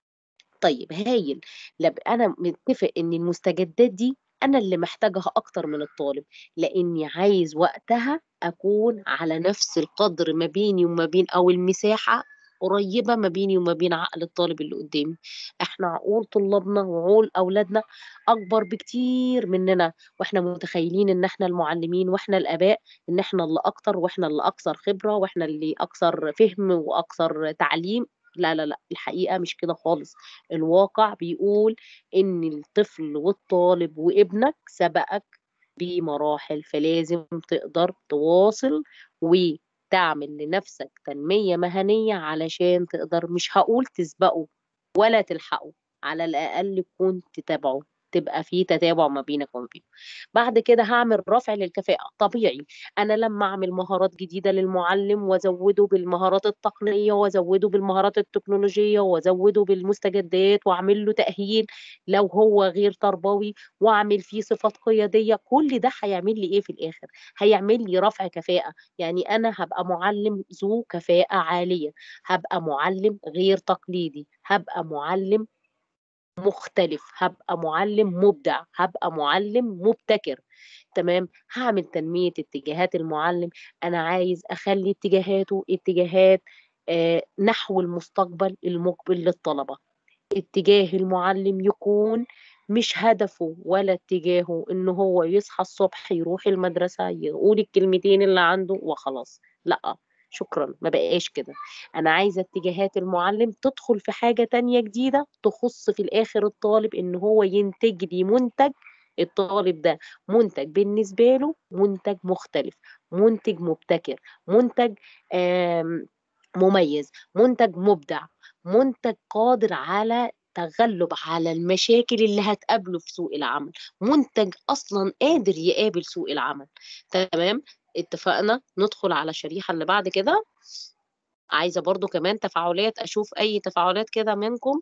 طيب هايل لب أنا متفق إن المستجدات دي أنا اللي محتاجها أكتر من الطالب لأني عايز وقتها أكون على نفس القدر ما بيني وما بين أو المساحة قريبة ما بيني وما بين عقل الطالب اللي قدامي احنا عقول طلابنا وعقول اولادنا اكبر بكتير مننا واحنا متخيلين ان احنا المعلمين واحنا الاباء ان احنا اللي اكتر واحنا اللي اكثر خبرة واحنا اللي اكثر فهم واكثر تعليم لا لا لا الحقيقة مش كده خالص الواقع بيقول ان الطفل والطالب وابنك سبقك بمراحل فلازم تقدر تواصل و تعمل لنفسك تنمية مهنية علشان تقدر مش هقول تسبقه ولا تلحقه على الأقل تكون تتابعه تبقى في تتابع ما بينك وما بينه بعد كده هعمل رفع للكفاءة طبيعي أنا لما أعمل مهارات جديدة للمعلم وأزوده بالمهارات التقنية وأزوده بالمهارات التكنولوجية وأزوده بالمستجدات وأعمل له تأهيل لو هو غير تربوي وأعمل فيه صفات قيادية كل ده هيعمل لي إيه في الآخر هيعمل لي رفع كفاءة يعني أنا هبقى معلم ذو كفاءة عالية هبقى معلم غير تقليدي هبقى معلم مختلف هبقى معلم مبدع هبقى معلم مبتكر تمام هعمل تنمية اتجاهات المعلم أنا عايز أخلي اتجاهاته اتجاهات آه، نحو المستقبل المقبل للطلبة اتجاه المعلم يكون مش هدفه ولا اتجاهه ان هو يصحى الصبح يروح المدرسة يقول الكلمتين اللي عنده وخلاص لا شكرا ما بقاش كده انا عايزة اتجاهات المعلم تدخل في حاجة تانية جديدة تخص في الاخر الطالب ان هو ينتج لي منتج الطالب ده منتج بالنسبة له منتج مختلف منتج مبتكر منتج مميز منتج مبدع منتج قادر على تغلب على المشاكل اللي هتقابله في سوق العمل منتج اصلا قادر يقابل سوق العمل تمام اتفقنا ندخل على الشريحه اللي بعد كده عايزه برضو كمان تفاعلات اشوف اي تفاعلات كده منكم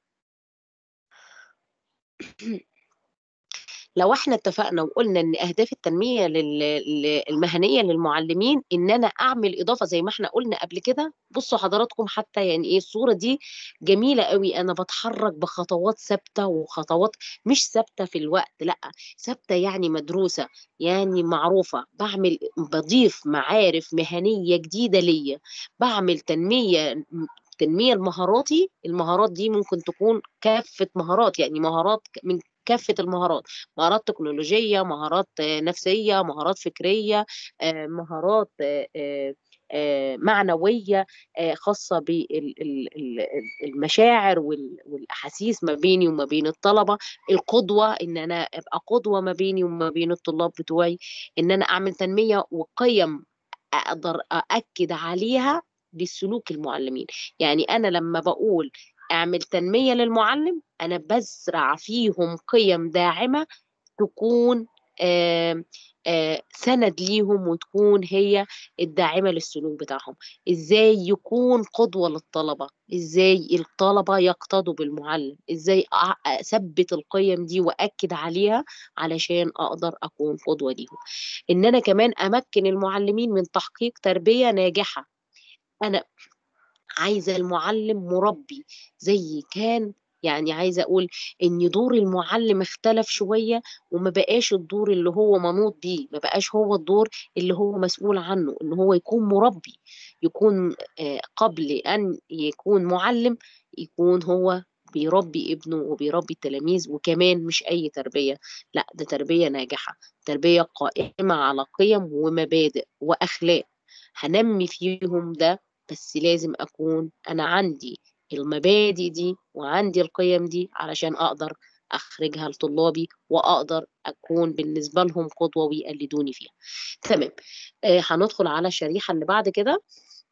لو احنا اتفقنا وقلنا ان اهداف التنميه المهنيه للمعلمين ان انا اعمل اضافه زي ما احنا قلنا قبل كده بصوا حضراتكم حتى يعني ايه الصوره دي جميله قوي انا بتحرك بخطوات ثابته وخطوات مش ثابته في الوقت لا ثابته يعني مدروسه يعني معروفه بعمل بضيف معارف مهنيه جديده ليا بعمل تنميه تنميه لمهاراتي المهارات دي ممكن تكون كافه مهارات يعني مهارات من كافه المهارات مهارات تكنولوجيه مهارات نفسيه مهارات فكريه مهارات معنويه خاصه بالمشاعر والاحاسيس ما بيني وما بين الطلبه القدوه ان انا ابقى قدوه ما بيني وما بين الطلاب بتوعي ان انا اعمل تنميه وقيم اقدر ااكد عليها للسلوك المعلمين يعني انا لما بقول اعمل تنمية للمعلم أنا بزرع فيهم قيم داعمة تكون آآ آآ سند ليهم وتكون هي الداعمة للسلوك بتاعهم ازاي يكون قدوة للطلبة ازاي الطلبة يقتدوا بالمعلم ازاي اثبت القيم دي واكد عليها علشان اقدر اكون قدوة ليهم ان انا كمان امكن المعلمين من تحقيق تربية ناجحة انا عايزه المعلم مربي زي كان يعني عايزه اقول ان دور المعلم اختلف شويه وما بقاش الدور اللي هو منوط بيه ما بقاش هو الدور اللي هو مسؤول عنه ان هو يكون مربي يكون قبل ان يكون معلم يكون هو بيربي ابنه وبيربي التلاميذ وكمان مش اي تربيه لا ده تربيه ناجحه تربيه قائمه على قيم ومبادئ واخلاق هنمي فيهم ده بس لازم أكون أنا عندي المبادئ دي وعندي القيم دي علشان أقدر أخرجها لطلابي وأقدر أكون بالنسبة لهم قدوة ويقلدوني فيها تمام آه هندخل على الشريحة اللي بعد كده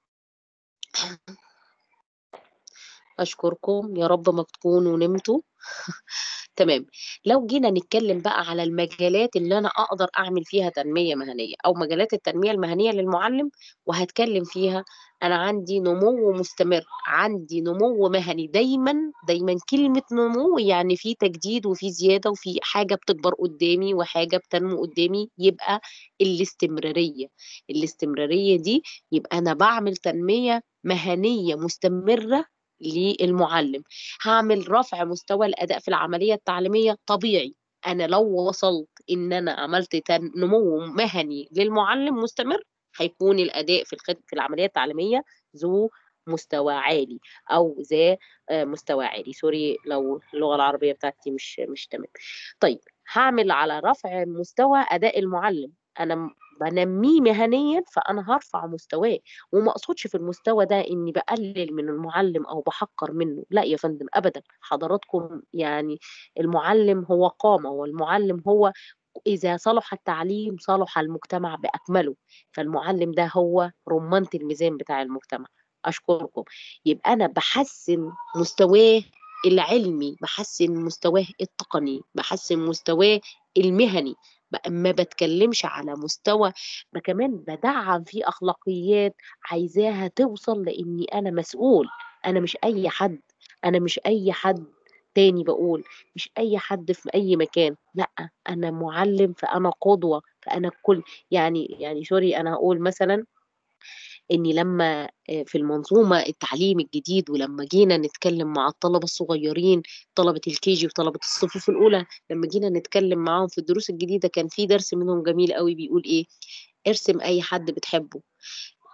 أشكركم يا رب ما تكونوا نمتوا تمام لو جينا نتكلم بقى على المجالات اللي انا اقدر اعمل فيها تنميه مهنيه او مجالات التنميه المهنيه للمعلم وهتكلم فيها انا عندي نمو مستمر عندي نمو مهني دايما دايما كلمه نمو يعني في تجديد وفي زياده وفي حاجه بتكبر قدامي وحاجه بتنمو قدامي يبقى الاستمراريه الاستمراريه دي يبقى انا بعمل تنميه مهنيه مستمره للمعلم هعمل رفع مستوى الاداء في العمليه التعليميه طبيعي انا لو وصلت ان انا عملت نمو مهني للمعلم مستمر هيكون الاداء في الخدمه في العمليه التعليميه ذو مستوى عالي او ذا مستوى عالي سوري لو اللغه العربيه بتاعتي مش مش تمام طيب هعمل على رفع مستوى اداء المعلم انا بنميه مهنيا فانا هرفع مستواه وما اقصدش في المستوى ده اني بقلل من المعلم او بحقر منه لا يا فندم ابدا حضراتكم يعني المعلم هو قامه والمعلم هو إذا صلح التعليم صلح المجتمع بأكمله فالمعلم ده هو رمانة الميزان بتاع المجتمع أشكركم يبقى أنا بحسن مستواه العلمي بحسن مستواه التقني بحسن مستواه المهني ما بتكلمش على مستوى ما كمان بدعم فيه اخلاقيات عايزاها توصل لاني انا مسؤول انا مش اي حد انا مش اي حد تاني بقول مش اي حد في اي مكان لا انا معلم فانا قدوه فانا كل يعني يعني سوري انا هقول مثلا اني لما في المنظومه التعليم الجديد ولما جينا نتكلم مع الطلبه الصغيرين طلبه الكيجي وطلبه الصفوف الاولى لما جينا نتكلم معاهم في الدروس الجديده كان في درس منهم جميل قوي بيقول ايه ارسم اي حد بتحبه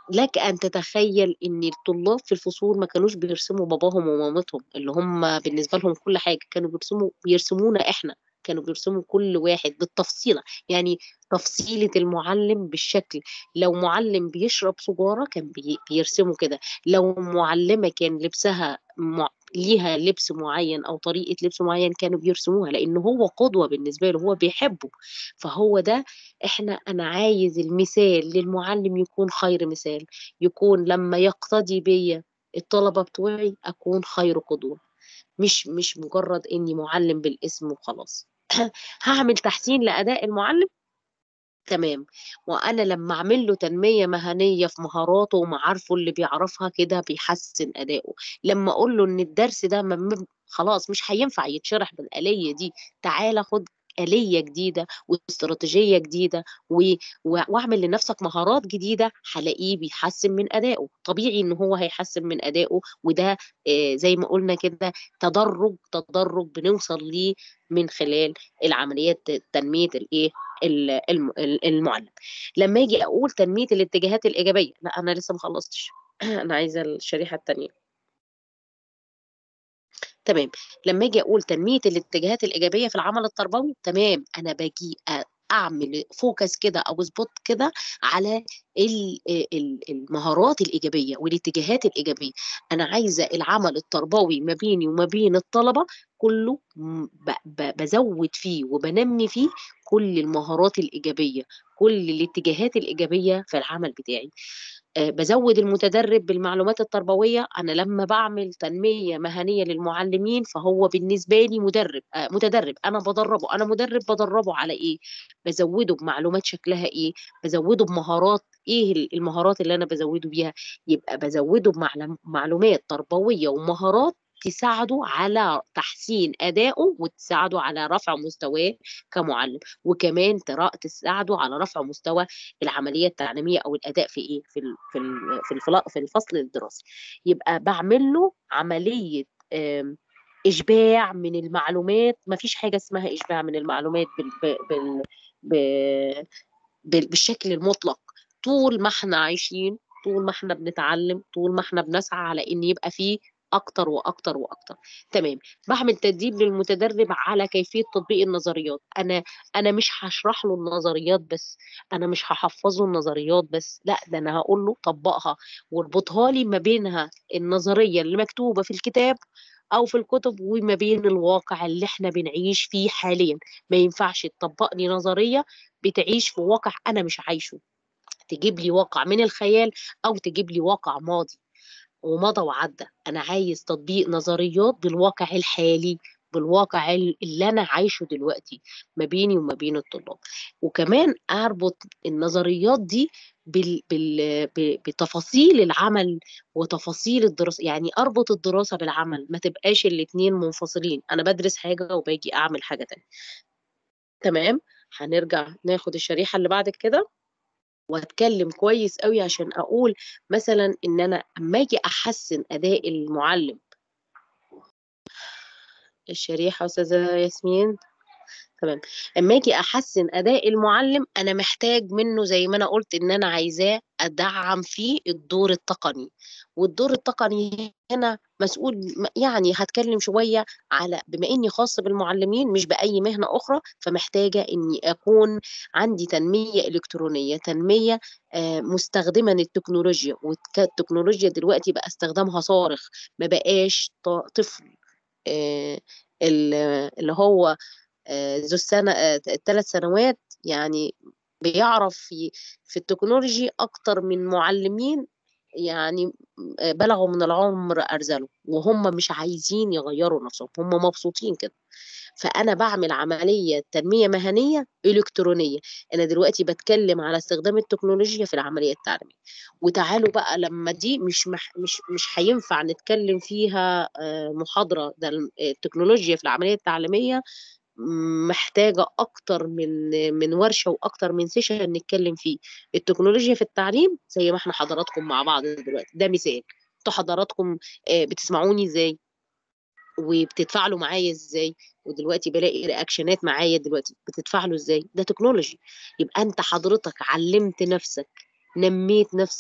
لك أن تتخيل إن الطلاب في الفصول ما كانوش بيرسموا باباهم ومامتهم اللي هم بالنسبة لهم كل حاجة كانوا بيرسموا بيرسمونا إحنا كانوا بيرسموا كل واحد بالتفصيلة يعني تفصيلة المعلم بالشكل لو معلم بيشرب سجارة كان بي- بيرسمه كده لو معلمة كان لبسها مع... ليها لبس معين أو طريقة لبس معين كانوا بيرسموها لأن هو قدوة بالنسبة له هو بيحبه فهو ده احنا انا عايز المثال للمعلم يكون خير مثال يكون لما يقتدي بيا الطلبة بتوعي اكون خير قدوة مش مش مجرد اني معلم بالاسم وخلاص هعمل تحسين لاداء المعلم تمام وانا لما اعمل له تنميه مهنيه في مهاراته ومعارفه اللي بيعرفها كده بيحسن اداؤه لما اقول له ان الدرس ده م- خلاص مش هينفع يتشرح بالآلية دي تعالى خد آلية جديدة واستراتيجية جديدة و... و... واعمل لنفسك مهارات جديدة هلاقيه بيحسن من أدائه طبيعي إن هو هيحسن من أدائه وده آه زي ما قلنا كده تدرج تدرج بنوصل ليه من خلال العمليات تنمية الإيه ال- الم- المعلم لما اجي اقول تنميه الاتجاهات الايجابيه لا انا لسه ما خلصتش انا عايزه الشريحه الثانيه تمام لما اجي اقول تنميه الاتجاهات الايجابيه في العمل التربوي تمام انا باجي أ- اعمل فوكس كده او سبوت كده على ال- ال- المهارات الايجابيه والاتجاهات الايجابيه انا عايزه العمل التربوي ما بيني وما بين الطلبه كله م- ب- ب- بزود فيه وبنمي فيه كل المهارات الايجابيه كل الاتجاهات الايجابيه في العمل بتاعي آه، بزود المتدرب بالمعلومات التربوية أنا لما بعمل تنمية مهنية للمعلمين فهو بالنسبة لي مدرب آه، متدرب أنا بدربه أنا مدرب بدربه على إيه بزوده بمعلومات شكلها إيه بزوده بمهارات إيه المهارات اللي أنا بزوده بيها يبقى بزوده بمعلومات تربوية ومهارات تساعده على تحسين أدائه وتساعده على رفع مستواه كمعلم وكمان ترا- تساعده على رفع مستوى العمليه التعليميه او الاداء في ايه في ال- في ال- في الفلا- في الفصل الدراسي يبقى بعمل له عمليه آم، اشباع من المعلومات ما فيش حاجه اسمها اشباع من المعلومات بال بال بال بال بالشكل المطلق طول ما احنا عايشين طول ما احنا بنتعلم طول ما احنا بنسعى على ان يبقى فيه اكتر واكتر واكتر تمام بعمل تدريب للمتدرب على كيفيه تطبيق النظريات انا انا مش هشرح له النظريات بس انا مش هحفظه النظريات بس لا ده انا هقول له طبقها واربطها لي ما بينها النظريه اللي مكتوبه في الكتاب او في الكتب وما بين الواقع اللي احنا بنعيش فيه حاليا ما ينفعش تطبق لي نظريه بتعيش في واقع انا مش عايشه تجيب لي واقع من الخيال او تجيب لي واقع ماضي ومضى وعدى انا عايز تطبيق نظريات بالواقع الحالي بالواقع اللي انا عايشه دلوقتي ما بيني وما بين الطلاب وكمان اربط النظريات دي بال... بال... ب- بتفاصيل العمل وتفاصيل الدراسة يعني اربط الدراسة بالعمل ما تبقاش الاتنين منفصلين انا بدرس حاجة وباجي اعمل حاجة تانية تمام هنرجع ناخد الشريحة اللي بعد كده واتكلم كويس قوي عشان اقول مثلا ان انا اما اجي احسن اداء المعلم الشريحه استاذه ياسمين تمام اما اجي احسن اداء المعلم انا محتاج منه زي ما انا قلت ان انا عايزاه ادعم فيه الدور التقني والدور التقني هنا مسؤول يعني هتكلم شويه على بما اني خاصه بالمعلمين مش باي مهنه اخرى فمحتاجه اني اكون عندي تنميه الكترونيه تنميه آه، مستخدما التكنولوجيا والتكنولوجيا دلوقتي بقى استخدامها صارخ ما بقاش ط- طفل آه، ال- اللي هو آه، ذو السنة الثلاث سنوات يعني بيعرف في في التكنولوجي أكتر من معلمين يعني آه، بلغوا من العمر أرزلوا وهم مش عايزين يغيروا نفسهم هم مبسوطين كده فأنا بعمل عملية تنمية مهنية إلكترونية أنا دلوقتي بتكلم على استخدام التكنولوجيا في العملية التعليمية وتعالوا بقى لما دي مش مح مش مش هينفع نتكلم فيها آه، محاضرة ده التكنولوجيا في العملية التعليمية محتاجة أكتر من من ورشة وأكتر من سيشن نتكلم فيه التكنولوجيا في التعليم زي ما احنا حضراتكم مع بعض دلوقتي ده مثال انتوا حضراتكم آه، بتسمعوني ازاي وبتتفاعلوا معايا ازاي ودلوقتي بلاقي رياكشنات معايا دلوقتي بتتفاعلوا ازاي ده تكنولوجي يبقى انت حضرتك علمت نفسك نميت نفسك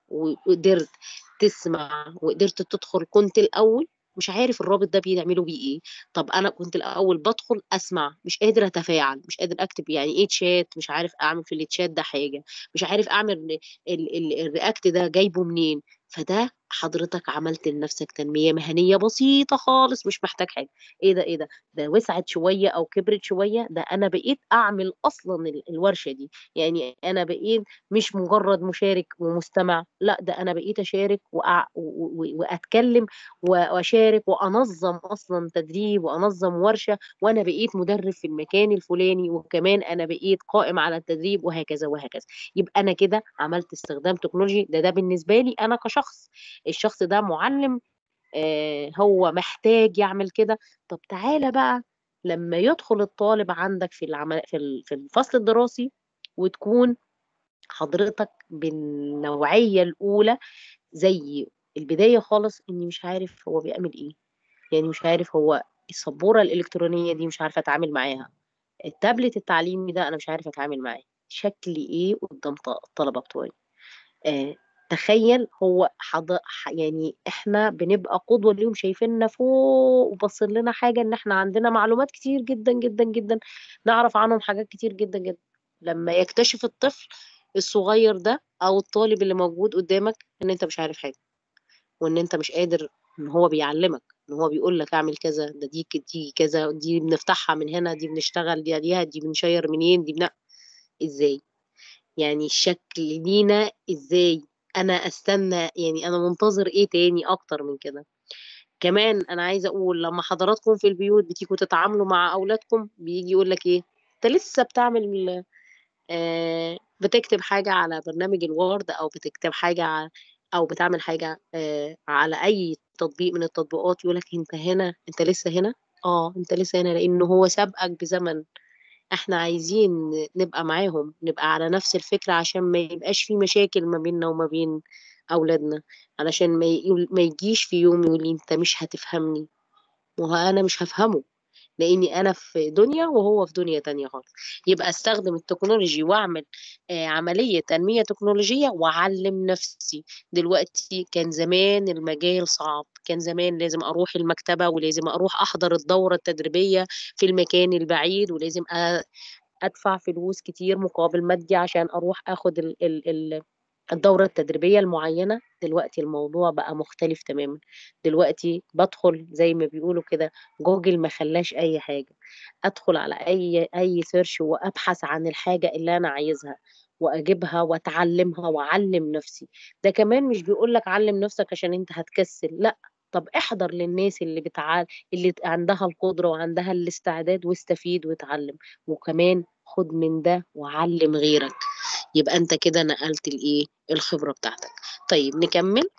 وقدرت تسمع وقدرت تدخل كنت الاول مش عارف الرابط ده بيعملوا بيه ايه طب انا كنت الاول بدخل اسمع مش قادر اتفاعل مش قادر اكتب يعني ايه تشات مش عارف اعمل في التشات ده حاجه مش عارف اعمل الرياكت ده جايبه منين فده حضرتك عملت لنفسك تنمية مهنية بسيطة خالص مش محتاج حاجة ايه ده ايه ده ده وسعت شوية او كبرت شوية ده انا بقيت اعمل اصلا الورشة دي يعني انا بقيت مش مجرد مشارك ومستمع لا ده انا بقيت اشارك وأع... واتكلم واشارك وانظم اصلا تدريب وانظم ورشة وانا بقيت مدرب في المكان الفلاني وكمان انا بقيت قائم على التدريب وهكذا وهكذا يبقى انا كده عملت استخدام تكنولوجي ده ده بالنسبة لي انا كشخص الشخص ده معلم آه هو محتاج يعمل كده طب تعالى بقى لما يدخل الطالب عندك في العمل في في الفصل الدراسي وتكون حضرتك بالنوعية الأولى زي البداية خالص إني مش عارف هو بيعمل إيه يعني مش عارف هو السبورة الإلكترونية دي مش عارفة أتعامل معاها التابلت التعليمي ده أنا مش عارفة أتعامل معاه شكلي إيه قدام الطلبة بتوعي آه تخيل هو حض... يعني احنا بنبقى قدوة ليهم شايفيننا فوق وبصر لنا حاجة ان احنا عندنا معلومات كتير جدا جدا جدا نعرف عنهم حاجات كتير جدا جدا لما يكتشف الطفل الصغير ده او الطالب اللي موجود قدامك ان انت مش عارف حاجة وان انت مش قادر ان هو بيعلمك ان هو بيقول لك اعمل كذا ده دي دي كذا دي بنفتحها من هنا دي بنشتغل دي دي, دي بنشير منين دي بنا ازاي يعني الشكل لينا ازاي انا استنى يعني انا منتظر ايه تاني اكتر من كده كمان انا عايزه اقول لما حضراتكم في البيوت بتيجوا تتعاملوا مع اولادكم بيجي يقول لك ايه انت لسه بتعمل آه بتكتب حاجه على برنامج الوورد او بتكتب حاجه على او بتعمل حاجه آه على اي تطبيق من التطبيقات يقول لك انت هنا انت لسه هنا اه انت لسه هنا لانه هو سابقك بزمن احنا عايزين نبقى معاهم نبقى على نفس الفكرة عشان ما يبقاش في مشاكل ما بيننا وما بين أولادنا علشان ما, ما يجيش في يوم يقول لي انت مش هتفهمني وأنا مش هفهمه لاني انا في دنيا وهو في دنيا تانية خالص يبقى استخدم التكنولوجي واعمل آه عملية تنمية تكنولوجية واعلم نفسي دلوقتي كان زمان المجال صعب كان زمان لازم اروح المكتبة ولازم اروح احضر الدورة التدريبية في المكان البعيد ولازم ادفع فلوس كتير مقابل مادي عشان اروح اخد ال ال ال الدورة التدريبية المعينة دلوقتي الموضوع بقى مختلف تماما دلوقتي بدخل زي ما بيقولوا كده جوجل ما خلاش اي حاجة ادخل على اي اي سيرش وابحث عن الحاجة اللي انا عايزها واجيبها واتعلمها واعلم نفسي ده كمان مش بيقول لك علم نفسك عشان انت هتكسل لا طب احضر للناس اللي بتعال اللي عندها القدرة وعندها الاستعداد واستفيد واتعلم وكمان خد من ده وعلم غيرك يبقى انت كده نقلت الايه الخبره بتاعتك طيب نكمل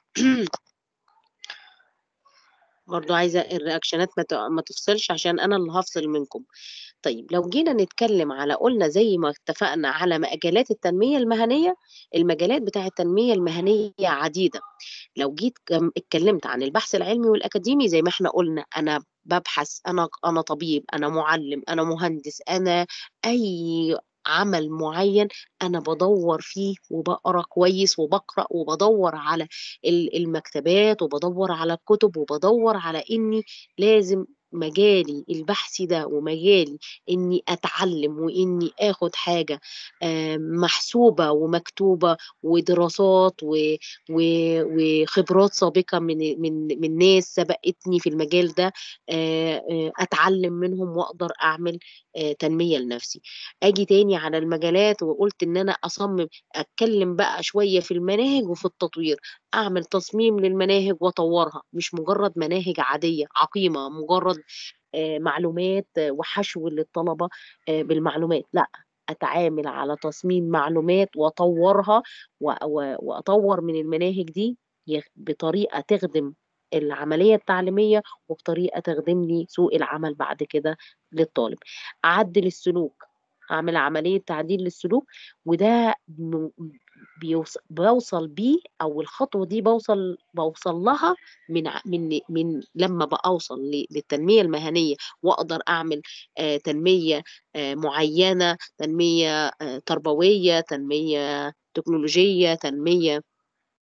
برضو عايزه الرياكشنات ما تفصلش عشان انا اللي هفصل منكم طيب لو جينا نتكلم على قلنا زي ما اتفقنا على مجالات التنميه المهنيه المجالات بتاعه التنميه المهنيه عديده لو جيت اتكلمت عن البحث العلمي والاكاديمي زي ما احنا قلنا انا ببحث انا انا طبيب انا معلم انا مهندس انا اي عمل معين انا بدور فيه وبقرا كويس وبقرا وبدور على المكتبات وبدور على الكتب وبدور على اني لازم مجالي البحثي ده ومجالي اني اتعلم واني اخد حاجه محسوبه ومكتوبه ودراسات وخبرات سابقه من من من ناس سبقتني في المجال ده اتعلم منهم واقدر اعمل تنميه لنفسي اجي تاني على المجالات وقلت ان انا اصمم اتكلم بقى شويه في المناهج وفي التطوير اعمل تصميم للمناهج واطورها مش مجرد مناهج عاديه عقيمه مجرد معلومات وحشو للطلبه بالمعلومات لا اتعامل على تصميم معلومات واطورها واطور من المناهج دي بطريقه تخدم العمليه التعليميه وبطريقه تخدم لي سوق العمل بعد كده للطالب اعدل السلوك اعمل عمليه تعديل للسلوك وده بيوصل بوصل بيه او الخطوه دي بوصل بوصل لها من من من لما بوصل للتنميه المهنيه واقدر اعمل آه تنميه آه معينه تنميه آه تربويه تنميه تكنولوجيه تنميه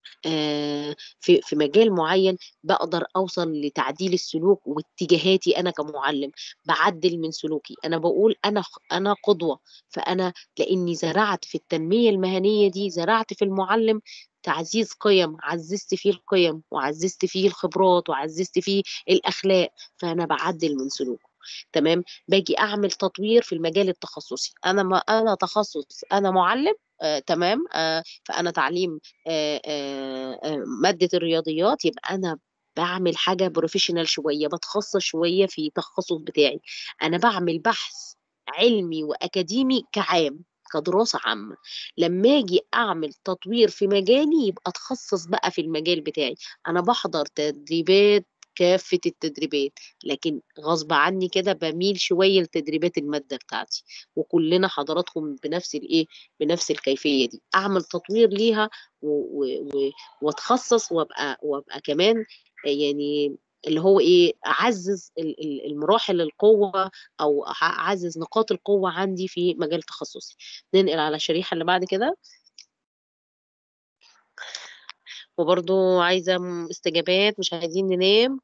في في مجال معين بقدر اوصل لتعديل السلوك واتجاهاتي انا كمعلم بعدل من سلوكي انا بقول انا انا قدوه فانا لاني زرعت في التنميه المهنيه دي زرعت في المعلم تعزيز قيم عززت فيه القيم وعززت فيه الخبرات وعززت فيه الاخلاق فانا بعدل من سلوكه تمام باجي اعمل تطوير في المجال التخصصي انا ما انا تخصص انا معلم آه، تمام آه، فانا تعليم آه، آه، آه، ماده الرياضيات يبقى انا بعمل حاجه بروفيشنال شويه بتخصص شويه في التخصص بتاعي انا بعمل بحث علمي واكاديمي كعام كدراسه عامه لما اجي اعمل تطوير في مجالي يبقى اتخصص بقى في المجال بتاعي انا بحضر تدريبات كافة التدريبات لكن غصب عني كده بميل شوية لتدريبات المادة بتاعتي وكلنا حضراتكم بنفس الايه بنفس الكيفية دي اعمل تطوير ليها و- و- و- واتخصص وابقى وابقى كمان يعني اللي هو ايه اعزز ال- ال- المراحل القوة او أح- اعزز نقاط القوة عندي في مجال تخصصي ننقل على الشريحة اللي بعد كده وبرضو عايزة م- استجابات مش عايزين ننام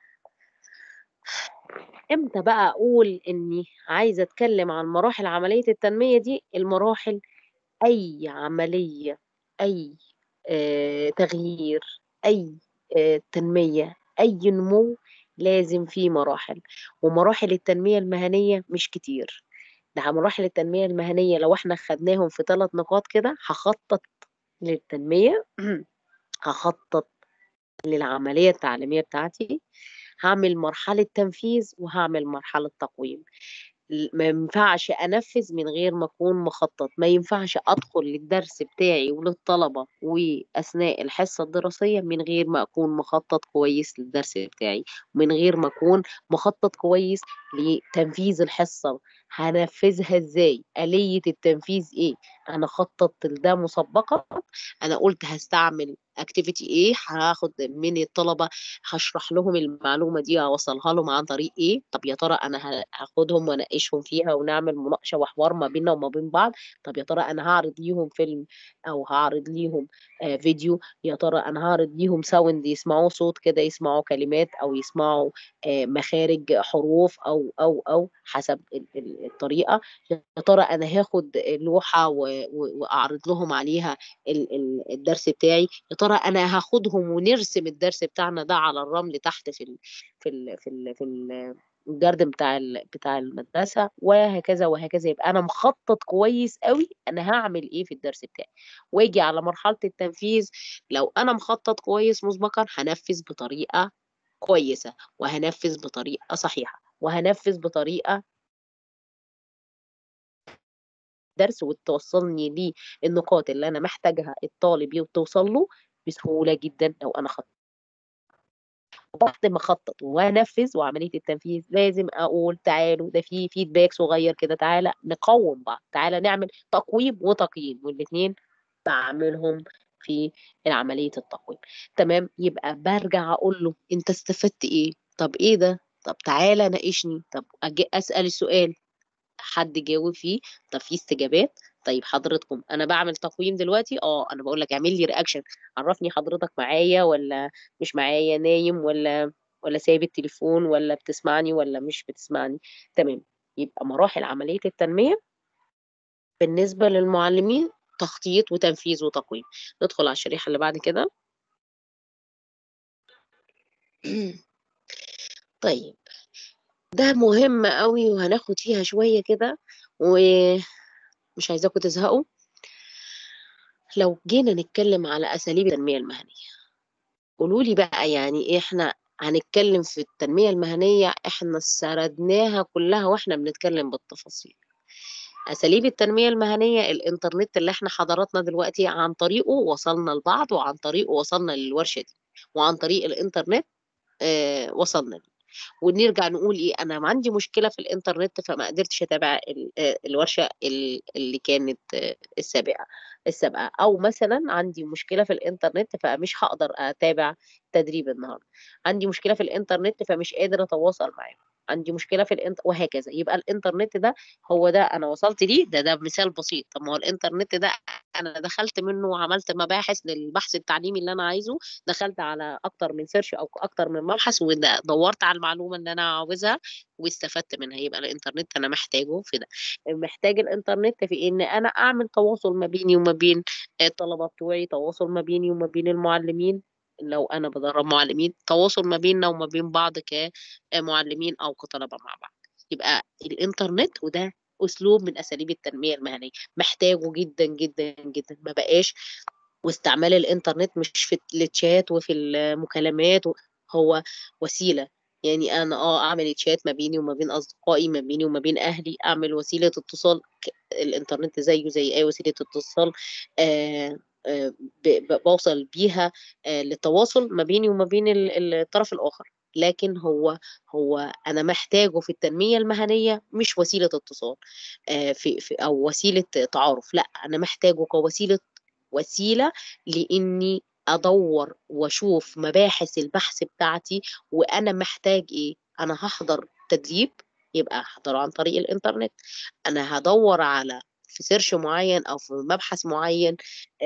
امتى بقى اقول اني عايزه اتكلم عن مراحل عمليه التنميه دي المراحل اي عمليه اي آه تغيير اي آه تنميه اي نمو لازم فيه مراحل ومراحل التنميه المهنيه مش كتير ده مراحل التنميه المهنيه لو احنا خدناهم في ثلاث نقاط كده هخطط للتنميه هخطط للعمليه التعليميه بتاعتي هعمل مرحلة تنفيذ وهعمل مرحلة تقويم ما ينفعش أنفذ من غير ما أكون مخطط ما ينفعش أدخل للدرس بتاعي وللطلبة وأثناء الحصة الدراسية من غير ما أكون مخطط كويس للدرس بتاعي من غير ما أكون مخطط كويس لتنفيذ الحصة هنفذها إزاي آلية التنفيذ إيه أنا خططت لده مسبقا أنا قلت هستعمل اكتيفيتي ايه هاخد من الطلبه هشرح لهم المعلومه دي هوصلها لهم عن طريق ايه طب يا ترى انا هاخدهم واناقشهم فيها ونعمل مناقشه وحوار ما بيننا وما بين بعض طب يا ترى انا هعرض ليهم فيلم او هعرض ليهم آه فيديو يا ترى انا هعرض ليهم ساوند يسمعوا صوت كده يسمعوا كلمات او يسمعوا آه مخارج حروف او او او حسب الطريقه يا ترى انا هاخد لوحه واعرض لهم عليها الدرس بتاعي يا ترى انا هاخدهم ونرسم الدرس بتاعنا ده على الرمل تحت في ال في ال في ال في ال الجاردن بتاع بتاع المدرسه وهكذا وهكذا يبقى انا مخطط كويس قوي انا هعمل ايه في الدرس بتاعي واجي على مرحله التنفيذ لو انا مخطط كويس مسبقا هنفذ بطريقه كويسه وهنفذ بطريقه صحيحه وهنفذ بطريقه درس وتوصلني للنقاط اللي انا محتاجها الطالب توصل له بسهوله جدا لو انا خطط بعد ما اخطط وانفذ وعمليه التنفيذ لازم اقول تعالوا ده في فيدباك صغير كده تعالى نقوم بعض تعالى نعمل تقويم وتقييم والاثنين بعملهم في عمليه التقويم تمام يبقى برجع اقول له انت استفدت ايه طب ايه ده طب تعالى ناقشني طب أجي اسال السؤال حد جاوب فيه طب في استجابات طيب حضرتكم انا بعمل تقويم دلوقتي اه انا بقول لك اعمل لي رياكشن عرفني حضرتك معايا ولا مش معايا نايم ولا ولا سايب التليفون ولا بتسمعني ولا مش بتسمعني تمام يبقى مراحل عمليه التنميه بالنسبه للمعلمين تخطيط وتنفيذ وتقويم ندخل على الشريحه اللي بعد كده طيب ده مهم قوي وهناخد فيها شويه كده ومش عايزاكم تزهقوا لو جينا نتكلم على اساليب التنميه المهنيه قولوا لي بقى يعني احنا هنتكلم في التنميه المهنيه احنا سردناها كلها واحنا بنتكلم بالتفاصيل اساليب التنميه المهنيه الانترنت اللي احنا حضراتنا دلوقتي عن طريقه وصلنا لبعض وعن طريقه وصلنا للورشه دي وعن طريق الانترنت آه وصلنا ليه ونرجع نقول ايه انا عندي مشكله في الانترنت فما قدرتش اتابع الورشه اللي كانت السابقه السابقه او مثلا عندي مشكله في الانترنت فمش هقدر اتابع تدريب النهارده عندي مشكله في الانترنت فمش قادر اتواصل معاهم عندي مشكله في الانت وهكذا يبقى الانترنت ده هو ده انا وصلت ليه ده ده مثال بسيط طب ما هو الانترنت ده انا دخلت منه وعملت مباحث للبحث التعليمي اللي انا عايزه دخلت على اكتر من سيرش او اكتر من مبحث ودورت على المعلومه اللي انا عاوزها واستفدت منها يبقى الانترنت انا محتاجه في ده محتاج الانترنت في ان انا اعمل تواصل ما بيني وما بين الطلبه بتوعي تواصل ما بيني وما بين المعلمين لو انا بدرب معلمين تواصل ما بيننا وما بين بعض كمعلمين او كطلبه مع بعض يبقى الانترنت وده اسلوب من اساليب التنميه المهنيه محتاجه جدا جدا جدا ما بقاش واستعمال الانترنت مش في التشات وفي المكالمات هو وسيله يعني انا اه اعمل تشات ما بيني وما بين اصدقائي ما بيني وما بين اهلي اعمل وسيله اتصال الانترنت زيه زي اي وسيله اتصال آه آه بوصل بيها آه للتواصل ما بيني وما بين الطرف الاخر لكن هو هو انا محتاجه في التنميه المهنيه مش وسيله اتصال في, في او وسيله تعارف لا انا محتاجه كوسيله وسيله لاني ادور واشوف مباحث البحث بتاعتي وانا محتاج ايه انا هحضر تدريب يبقى هحضره عن طريق الانترنت انا هدور على في سيرش معين او في مبحث معين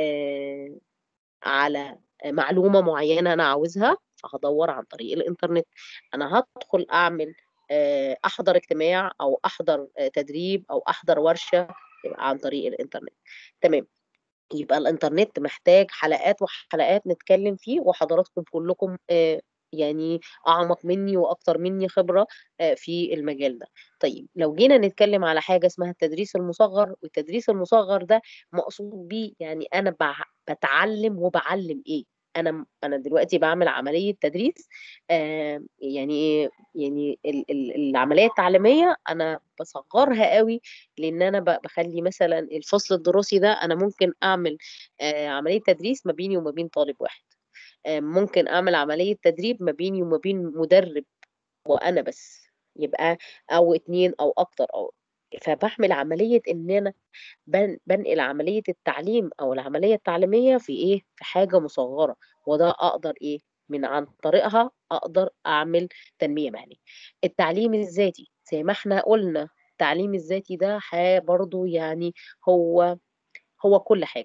آه على معلومه معينه انا عاوزها فهدور عن طريق الانترنت انا هدخل اعمل احضر اجتماع او احضر تدريب او احضر ورشه يبقى عن طريق الانترنت تمام يبقى الانترنت محتاج حلقات وحلقات نتكلم فيه وحضراتكم كلكم يعني اعمق مني واكتر مني خبره في المجال ده طيب لو جينا نتكلم على حاجه اسمها التدريس المصغر والتدريس المصغر ده مقصود بيه يعني انا بتعلم وبعلم ايه انا انا دلوقتي بعمل عمليه تدريس آه يعني يعني ال ال العمليه التعليميه انا بصغرها قوي لان انا بخلي مثلا الفصل الدراسي ده انا ممكن اعمل آه عمليه تدريس ما بيني وما بين طالب واحد آه ممكن اعمل عمليه تدريب ما بيني وما بين مدرب وانا بس يبقى او اتنين او اكتر او فبعمل عملية إن أنا بنقل عملية التعليم أو العملية التعليمية في إيه؟ في حاجة مصغرة وده أقدر إيه؟ من عن طريقها أقدر أعمل تنمية مهنية. التعليم الذاتي زي ما إحنا قلنا التعليم الذاتي ده برضو يعني هو هو كل حاجة.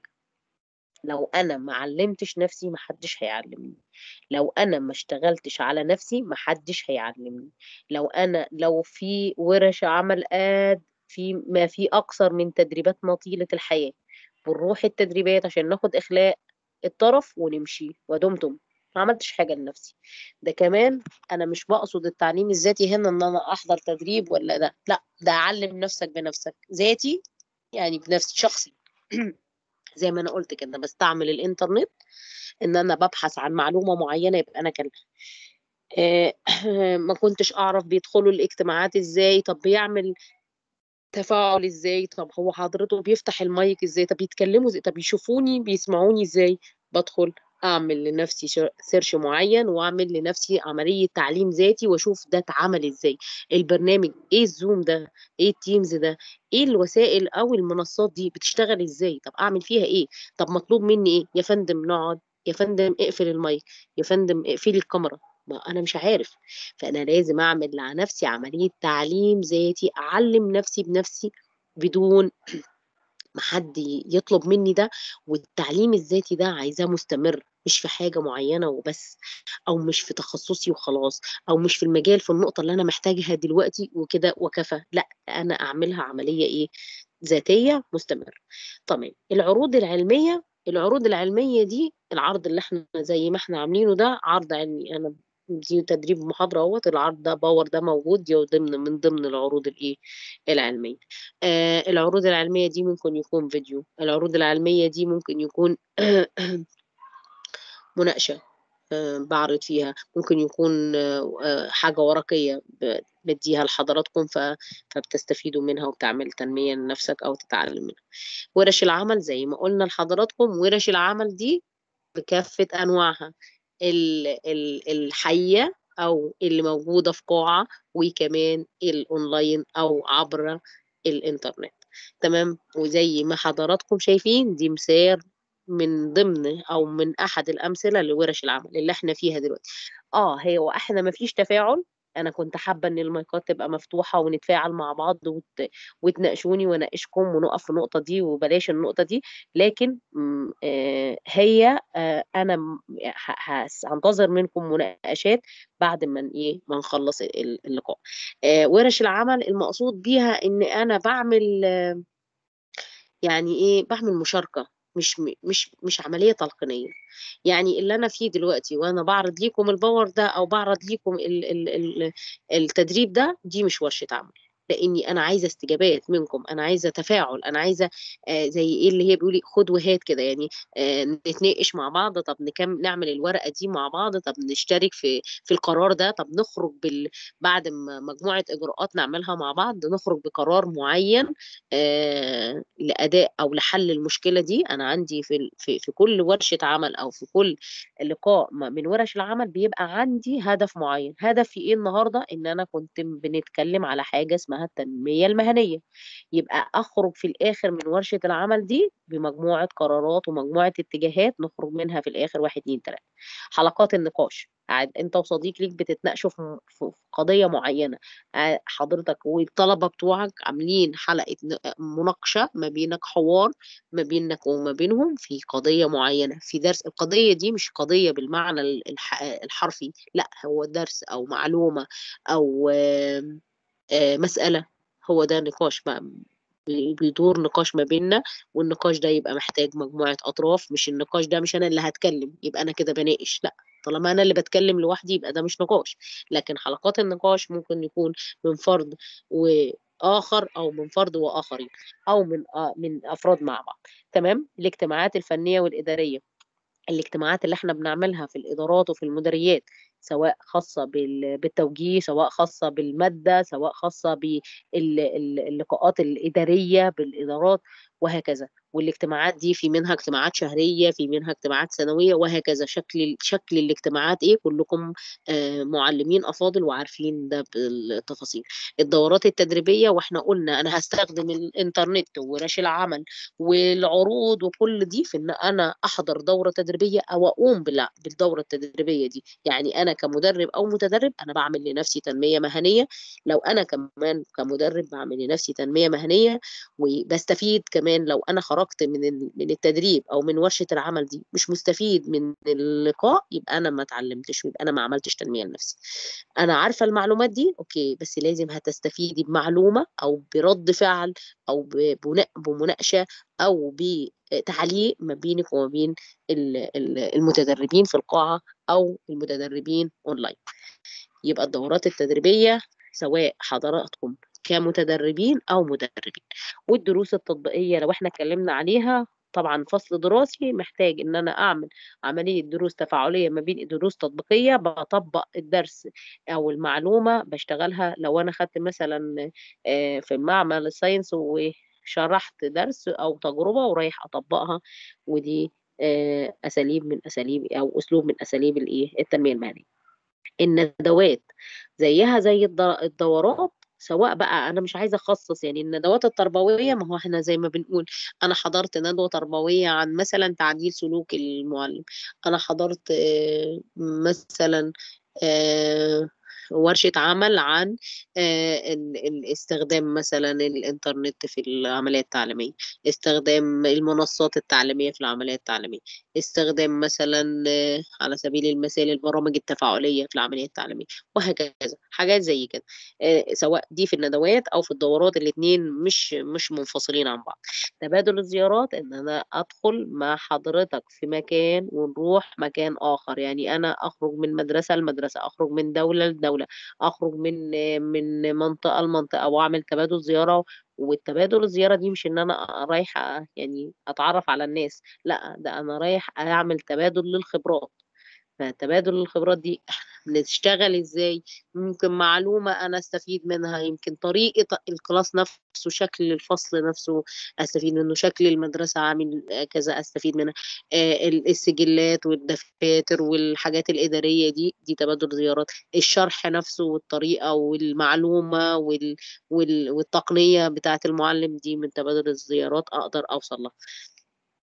لو انا ما علمتش نفسي ما حدش هيعلمني لو انا ما اشتغلتش على نفسي ما حدش هيعلمني لو انا لو في ورش عمل قاد في ما في اكثر من تدريباتنا طيله الحياه بنروح التدريبات عشان ناخد اخلاء الطرف ونمشي ودمتم ما عملتش حاجه لنفسي ده كمان انا مش بقصد التعليم الذاتي هنا ان انا احضر تدريب ولا ده لا ده اعلم نفسك بنفسك ذاتي يعني بنفسي شخصي زي ما انا قلت كده بستعمل الانترنت ان انا ببحث عن معلومه معينه يبقى انا كلمه ما كنتش اعرف بيدخلوا الاجتماعات ازاي طب بيعمل تفاعل ازاي طب هو حضرته بيفتح المايك ازاي طب يتكلموا ازاي طب يشوفوني بيسمعوني ازاي بدخل اعمل لنفسي سيرش معين واعمل لنفسي عمليه تعليم ذاتي واشوف ده اتعمل ازاي البرنامج ايه الزوم ده ايه التيمز ده ايه الوسائل او المنصات دي بتشتغل ازاي طب اعمل فيها ايه طب مطلوب مني ايه يا فندم نقعد يا فندم اقفل المايك يا فندم اقفلي الكاميرا ما انا مش عارف فانا لازم اعمل مع نفسي عمليه تعليم ذاتي اعلم نفسي بنفسي بدون ما حد يطلب مني ده والتعليم الذاتي ده عايزاه مستمر مش في حاجه معينه وبس او مش في تخصصي وخلاص او مش في المجال في النقطه اللي انا محتاجها دلوقتي وكده وكفى لا انا اعملها عمليه ايه ذاتيه مستمره تمام العروض العلميه العروض العلميه دي العرض اللي احنا زي ما احنا عاملينه ده عرض علمي انا دي تدريب محاضره اهوت العرض ده باور ده موجود دي ضمن من ضمن العروض الايه العلميه آه العروض العلميه دي ممكن يكون فيديو العروض العلميه دي ممكن يكون مناقشه آه بعرض فيها ممكن يكون آه حاجه ورقيه بديها لحضراتكم فبتستفيدوا منها وبتعمل تنميه لنفسك او تتعلم منها ورش العمل زي ما قلنا لحضراتكم ورش العمل دي بكافه انواعها الحية أو اللي موجودة في قاعة وكمان الأونلاين أو عبر الإنترنت تمام وزي ما حضراتكم شايفين دي مثال من ضمن أو من أحد الأمثلة لورش العمل اللي احنا فيها دلوقتي اه هو احنا ما فيش تفاعل انا كنت حابه ان المايكات تبقى مفتوحه ونتفاعل مع بعض وت... وتناقشوني واناقشكم ونقف في النقطه دي وبلاش النقطه دي لكن م، آه، هي آه، انا م- ه- هس- هنتظر منكم مناقشات بعد ما ن- ايه ما نخلص ال- اللقاء آه، ورش العمل المقصود بيها ان انا بعمل آه، يعني ايه بعمل مشاركه مش م- مش مش عمليه تلقينيه يعني اللي انا فيه دلوقتي وانا بعرض ليكم الباور ده او بعرض ليكم ال ال ال التدريب ده دي مش ورشه عمل لاني انا عايزه استجابات منكم انا عايزه تفاعل انا عايزه آه زي ايه اللي هي بيقولي خد وهات كده يعني آه نتناقش مع بعض طب نكم نعمل الورقه دي مع بعض طب نشترك في في القرار ده طب نخرج بال بعد ما مجموعه اجراءات نعملها مع بعض نخرج بقرار معين آه لاداء او لحل المشكله دي انا عندي في ال- في في كل ورشه عمل او في كل لقاء م- من ورش العمل بيبقى عندي هدف معين هدفي ايه النهارده ان انا كنت م- بنتكلم على حاجه اسمها التنميه المهنيه يبقى اخرج في الاخر من ورشه العمل دي بمجموعه قرارات ومجموعه اتجاهات نخرج منها في الاخر واحد اتنين تلاته حلقات النقاش قاعد انت وصديق ليك بتتناقشوا في م- في في قضيه معينه آه، حضرتك والطلبه بتوعك عاملين حلقه ن- مناقشه ما بينك حوار ما بينك وما بينهم في قضيه معينه في درس القضيه دي مش قضيه بالمعنى ال- الح- الحرفي لا هو درس او معلومه او آم، آه، مساله هو ده نقاش بقى بي- بيدور نقاش ما بيننا والنقاش ده يبقى محتاج مجموعة أطراف مش النقاش ده مش أنا اللي هتكلم يبقى أنا كده بناقش لا طالما أنا اللي بتكلم لوحدي يبقى ده مش نقاش لكن حلقات النقاش ممكن يكون من فرد وآخر أو من فرد وآخرين أو من آه من أفراد مع بعض تمام الاجتماعات الفنية والإدارية الاجتماعات اللي احنا بنعملها في الإدارات وفي المديريات سواء خاصة بال- بالتوجيه سواء خاصة بالمادة سواء خاصة باللقاءات الإدارية بالإدارات وهكذا والاجتماعات دي في منها اجتماعات شهرية في منها اجتماعات سنوية وهكذا شكل شكل الاجتماعات ايه كلكم آه، معلمين أفاضل وعارفين ده بالتفاصيل الدورات التدريبية واحنا قلنا أنا هستخدم الإنترنت ورش العمل والعروض وكل دي في ان انا احضر دوره تدريبيه او اقوم بال- بالدوره التدريبيه دي يعني انا كمدرب او متدرب انا بعمل لنفسي تنميه مهنيه لو انا كمان كمدرب بعمل لنفسي تنميه مهنيه وبستفيد كمان لو انا خرجت من ال- من التدريب او من ورشه العمل دي مش مستفيد من اللقاء يبقى انا ما اتعلمتش ويبقى انا ما عملتش تنميه لنفسي انا عارفه المعلومات دي اوكي بس لازم هتستفيدي بمعلومه او برد فعل او ب- بنا- بمناقشه او بتعليق ما بينك وما بين ال- ال- المتدربين في القاعه او المتدربين اونلاين يبقى الدورات التدريبيه سواء حضراتكم كمتدربين او مدربين والدروس التطبيقيه لو احنا اتكلمنا عليها طبعا فصل دراسي محتاج ان انا اعمل عمليه دروس تفاعليه ما بين دروس تطبيقيه بطبق الدرس او المعلومه بشتغلها لو انا خدت مثلا آه، في معمل الساينس وشرحت درس او تجربه ورايح اطبقها ودي آه، اساليب من اساليب او اسلوب من اساليب الايه التنميه المهنيه الندوات زيها زي الد- الدورات سواء بقى انا مش عايزه اخصص يعني الندوات التربويه ما هو احنا زي ما بنقول انا حضرت ندوه تربويه عن مثلا تعديل سلوك المعلم انا حضرت آه، مثلا آه، ورشة عمل عن آه، ال- ال- استخدام مثلا الإنترنت في العملية التعليمية استخدام المنصات التعليمية في العملية التعليمية استخدام مثلا آه، على سبيل المثال البرامج التفاعلية في العملية التعليمية وهكذا حاجات زي كده آه، سواء دي في الندوات أو في الدورات الاتنين مش مش منفصلين عن بعض تبادل الزيارات إن أنا أدخل مع حضرتك في مكان ونروح مكان آخر يعني أنا أخرج من مدرسة لمدرسة أخرج من دولة لدولة أخرج من من منطقة لمنطقة وأعمل تبادل زيارة والتبادل الزيارة دي مش إن أنا رايحة يعني أتعرف على الناس لا ده أنا رايح أعمل تبادل للخبرات فتبادل الخبرات دي نشتغل ازاي ممكن معلومة انا استفيد منها يمكن طريقة الكلاس نفسه شكل الفصل نفسه استفيد منه شكل المدرسة عامل كذا استفيد منها آه، السجلات والدفاتر والحاجات الإدارية دي دي تبادل زيارات الشرح نفسه والطريقة والمعلومة وال... وال... والتقنية بتاعة المعلم دي من تبادل الزيارات أقدر أوصل لها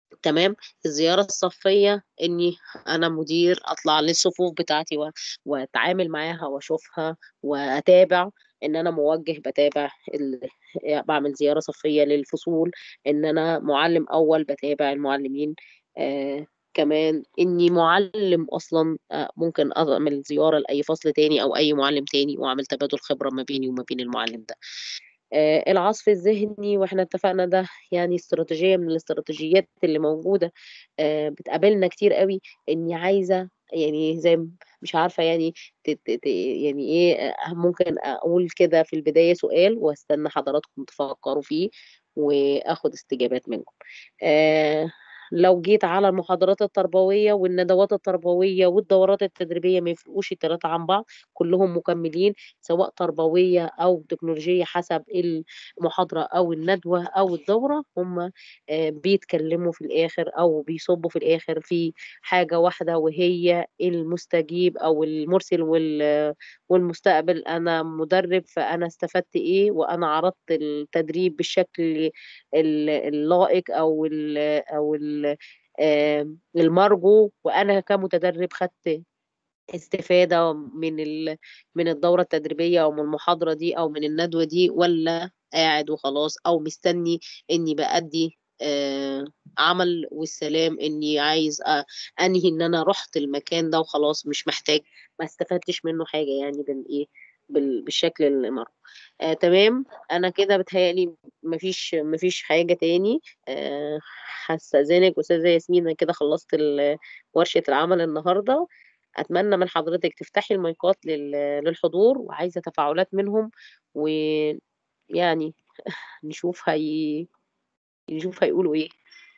تمام الزيارة الصفية إني أنا مدير أطلع للصفوف بتاعتي و- وأتعامل معاها وأشوفها وأتابع إن أنا موجه بتابع ال... بعمل زيارة صفية للفصول إن أنا معلم أول بتابع المعلمين آه كمان إني معلم أصلا آه ممكن أعمل زيارة لأي فصل تاني أو أي معلم تاني وأعمل تبادل خبرة ما بيني وما بين المعلم ده آه، العصف الذهني واحنا اتفقنا ده يعني استراتيجية من الاستراتيجيات اللي موجودة آه، بتقابلنا كتير قوي اني عايزة يعني زي م- مش عارفة يعني ت- ت- ت- يعني ايه آه، ممكن اقول كده في البداية سؤال واستنى حضراتكم تفكروا فيه واخد استجابات منكم آه، لو جيت على المحاضرات التربوية والندوات التربوية والدورات التدريبية ما يفرقوش التلاتة عن بعض كلهم مكملين سواء تربوية أو تكنولوجية حسب المحاضرة أو الندوة أو الدورة هم آه، بيتكلموا في الآخر أو بيصبوا في الآخر في حاجة واحدة وهي المستجيب أو المرسل وال- والمستقبل أنا مدرب فأنا استفدت إيه وأنا عرضت التدريب بالشكل ال- اللائق أو ال أو ال آه، المرجو وأنا كمتدرب خدت استفادة من ال... من الدورة التدريبية أو من المحاضرة دي أو من الندوة دي ولا قاعد وخلاص أو مستني إني بأدي آه عمل والسلام إني عايز آه أنهي إن أنا رحت المكان ده وخلاص مش محتاج ما استفدتش منه حاجة يعني بالإيه بال... بالشكل المرة آه تمام أنا كده بتهيألي مفيش مفيش حاجة تاني آه هستأذنك أستاذة ياسمين أنا كده خلصت ال- ورشة العمل النهاردة أتمنى من حضرتك تفتحي المايكات لل- للحضور وعايزة تفاعلات منهم ويعني نشوف هي نشوف هيقولوا ايه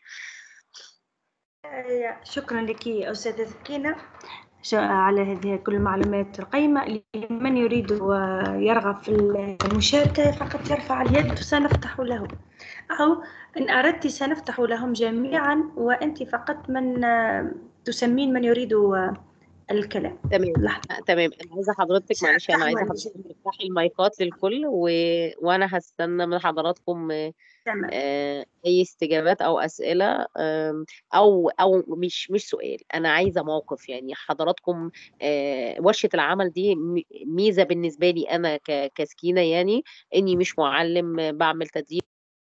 آه، شكرا لك أستاذة سكينة ش- على هذه كل المعلومات القيمة لمن يريد ويرغب في المشاركة فقط يرفع اليد سنفتح له أو إن أردت سنفتح لهم جميعا وأنت فقط من آه، تسمين من يريد آه، الكلام تمام لحظة آه، تمام انا عايزه حضرتك معلش انا عايزه سأفتح حضرتك تفتحي المايكات للكل و... وانا هستنى من حضراتكم آه، تمام آه، اي استجابات او اسئله آم، او او مش مش سؤال انا عايزه موقف يعني حضراتكم آه، ورشه العمل دي م- ميزه بالنسبه لي انا ك- كسكينه يعني اني مش معلم آه، بعمل تدريب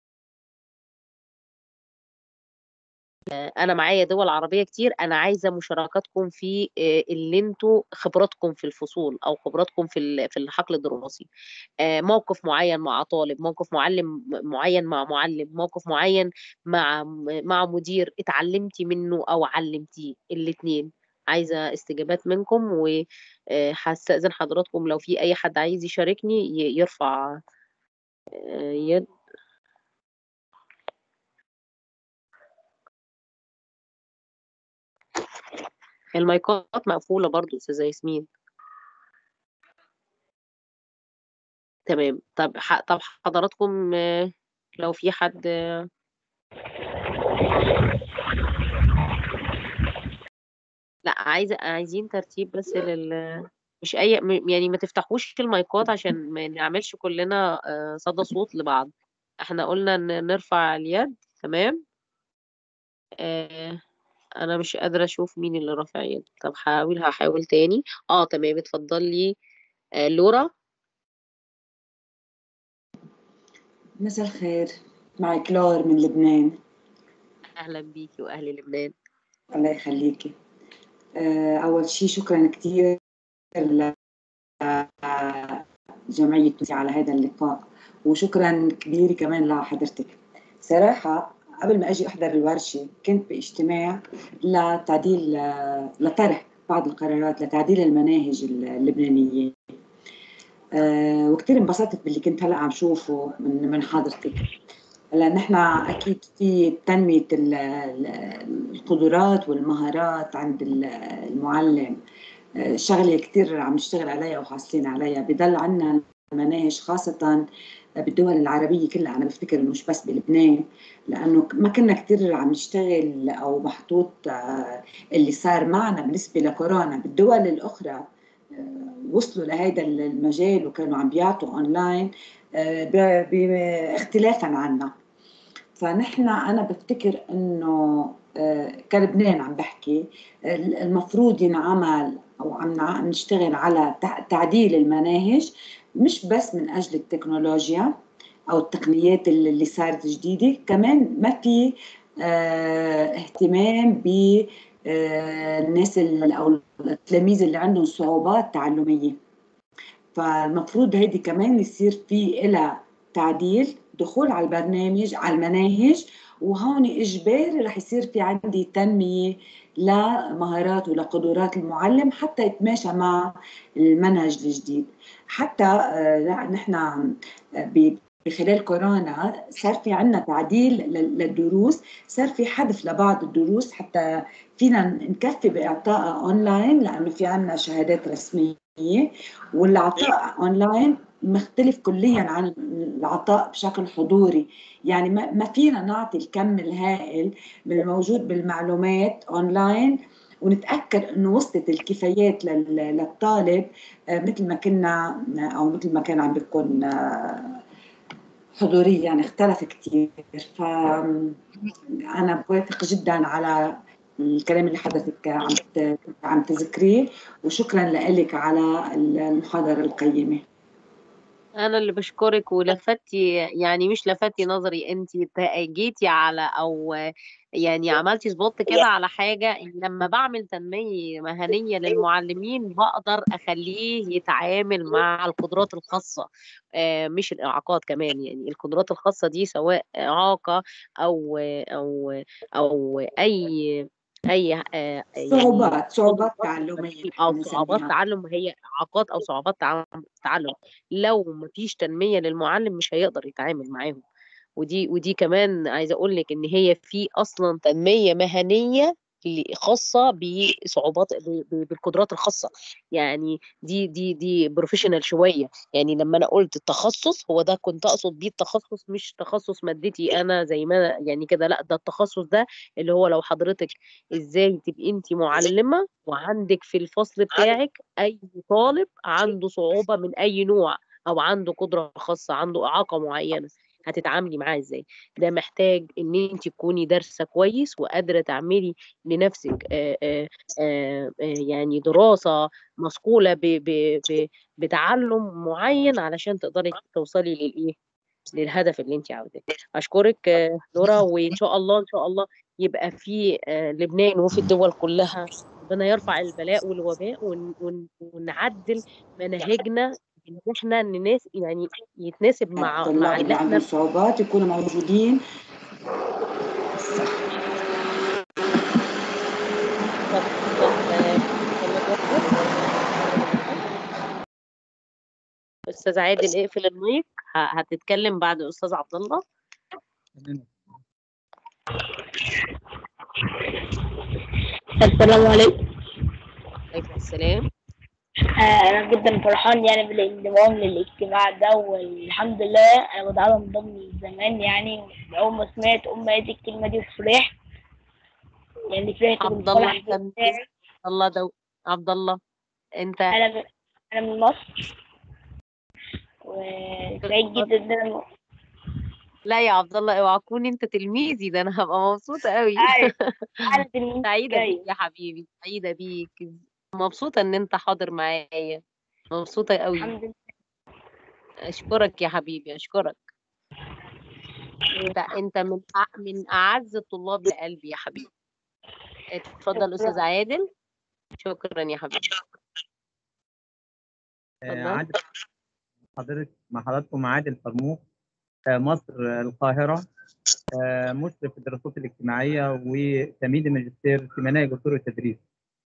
انا معايا دول عربيه كتير انا عايزه مشاركاتكم في آه، اللي انتوا خبراتكم في الفصول او خبراتكم في ال- في الحقل الدراسي آه، موقف معين مع طالب موقف معلم معين مع معلم موقف معين مع مع مدير اتعلمتي منه او علمتيه الاتنين عايزه استجابات منكم وهستأذن حضراتكم لو في اي حد عايز يشاركني ي- يرفع آه، يد المايكات مقفوله برضو استاذه ياسمين تمام طب ح... طب حضراتكم آه، لو في حد آه، لا عايزه عايزين ترتيب بس لل مش اي م- يعني ما تفتحوش المايكات عشان ما نعملش كلنا آه، صدى صوت لبعض احنا قلنا ان نرفع اليد تمام آه انا مش قادره اشوف مين اللي رافع يد طب هحاول هحاول تاني اه تمام اتفضل لي آه لورا مساء الخير معك كلور من لبنان اهلا بيكي واهل لبنان الله يخليكي آه، أول شيء شكرا كثير لجمعية توسي على هذا اللقاء وشكرا كبير كمان لحضرتك صراحة قبل ما أجي أحضر الورشة كنت باجتماع لتعديل آه، لطرح بعض القرارات لتعديل المناهج اللبنانية آه، وكثير انبسطت باللي كنت هلا عم شوفه من من حضرتك هلا نحن اكيد في تنميه ال- ال- القدرات والمهارات عند ال- المعلم آه، شغله كثير عم نشتغل عليها وحاصلين عليها بضل عندنا مناهج خاصة بالدول العربية كلها أنا بفتكر إنه مش بس بلبنان لأنه ما كنا كثير عم نشتغل أو محطوط آه، اللي صار معنا بالنسبة لكورونا بالدول الأخرى آه، وصلوا لهذا المجال وكانوا عم بيعطوا أونلاين آه، ب- ب- اختلافا عنا فنحن انا بفتكر انه آه، كلبنان عم بحكي المفروض ينعمل او عم نشتغل على تعديل المناهج مش بس من اجل التكنولوجيا او التقنيات اللي صارت جديده كمان ما في اه اهتمام ب اه الناس او التلاميذ اللي عندهم صعوبات تعلميه فالمفروض هيدي كمان يصير في لها تعديل دخول على البرنامج على المناهج وهون اجباري رح يصير في عندي تنميه لمهارات ولقدرات المعلم حتى يتماشى مع المنهج الجديد حتى آه، نحن بخلال كورونا صار في عندنا تعديل للدروس صار في حذف لبعض الدروس حتى فينا نكفي باعطائها اونلاين لانه في عندنا شهادات رسميه والعطاء اونلاين مختلف كليا عن العطاء بشكل حضوري يعني ما فينا نعطي الكم الهائل من الموجود بالمعلومات اونلاين ونتاكد انه وصلت الكفايات للطالب آه، مثل ما كنا او مثل ما كان عم بيكون آه، حضوريا يعني اختلف كثير فانا بوافق جدا على الكلام اللي حضرتك عم عم تذكريه وشكرا لك على المحاضره القيمه انا اللي بشكرك ولفتي يعني مش لفتي نظري انت جيتي على او يعني عملتي سبوت كده على حاجه لما بعمل تنميه مهنيه للمعلمين بقدر اخليه يتعامل مع القدرات الخاصه آه، مش الاعاقات كمان يعني القدرات الخاصه دي سواء اعاقه او او او اي اي آه، يعني صعوبات صعوبات تعلميه او صعوبات تعلم هي اعاقات او صعوبات تعلم لو ما فيش تنميه للمعلم مش هيقدر يتعامل معاهم ودي ودي كمان عايزه اقول لك ان هي في اصلا تنميه مهنيه خاصه بصعوبات بالقدرات الخاصه يعني دي دي دي بروفيشنال شويه يعني لما انا قلت التخصص هو ده كنت اقصد بيه التخصص مش تخصص مادتي انا زي ما يعني كده لا ده التخصص ده اللي هو لو حضرتك ازاي تبقي انت معلمه وعندك في الفصل بتاعك اي طالب عنده صعوبه من اي نوع او عنده قدره خاصه عنده اعاقه معينه هتتعاملي معاه ازاي ده محتاج ان انت تكوني دارسه كويس وقادره تعملي لنفسك آآ آآ يعني دراسه مصقوله بتعلم معين علشان تقدري توصلي للايه للهدف اللي انت عاوزاه اشكرك نورا وان شاء الله ان شاء الله يبقى في لبنان وفي الدول كلها ربنا يرفع البلاء والوباء ونعدل مناهجنا ان احنا الناس يعني يتناسب مع مع اللي عندهم صعوبات يكونوا موجودين استاذ عادل اقفل المايك هتتكلم بعد استاذ عبد الله السلام عليكم عليكم السلام آه، أنا جدا فرحان يعني بالانضمام للاجتماع ده والحمد لله أنا بدعم انضم من زمان يعني أول ما سمعت أم قالت الكلمة دي فرحت يعني فرحت عبد الله عبد الله دو عبد الله أنت أنا ب... أنا من مصر وسعيد جدا إن أنا لا يا عبد الله اوعى تكون انت تلميذي ده انا هبقى مبسوطه قوي ايوه سعيده بيك يا حبيبي سعيده بيك مبسوطة إن أنت حاضر معايا مبسوطة قوي الحمد لله أشكرك يا حبيبي أشكرك أنت أنت من من أعز الطلاب لقلبي يا حبيبي اتفضل أستاذ عادل شكرا يا حبيبي آه، عادل حضرتك مع حضراتكم عادل فرموخ آه، مصر القاهرة آه، مشرف الدراسات الاجتماعية وتمهيدي ماجستير في مناهج اصول التدريس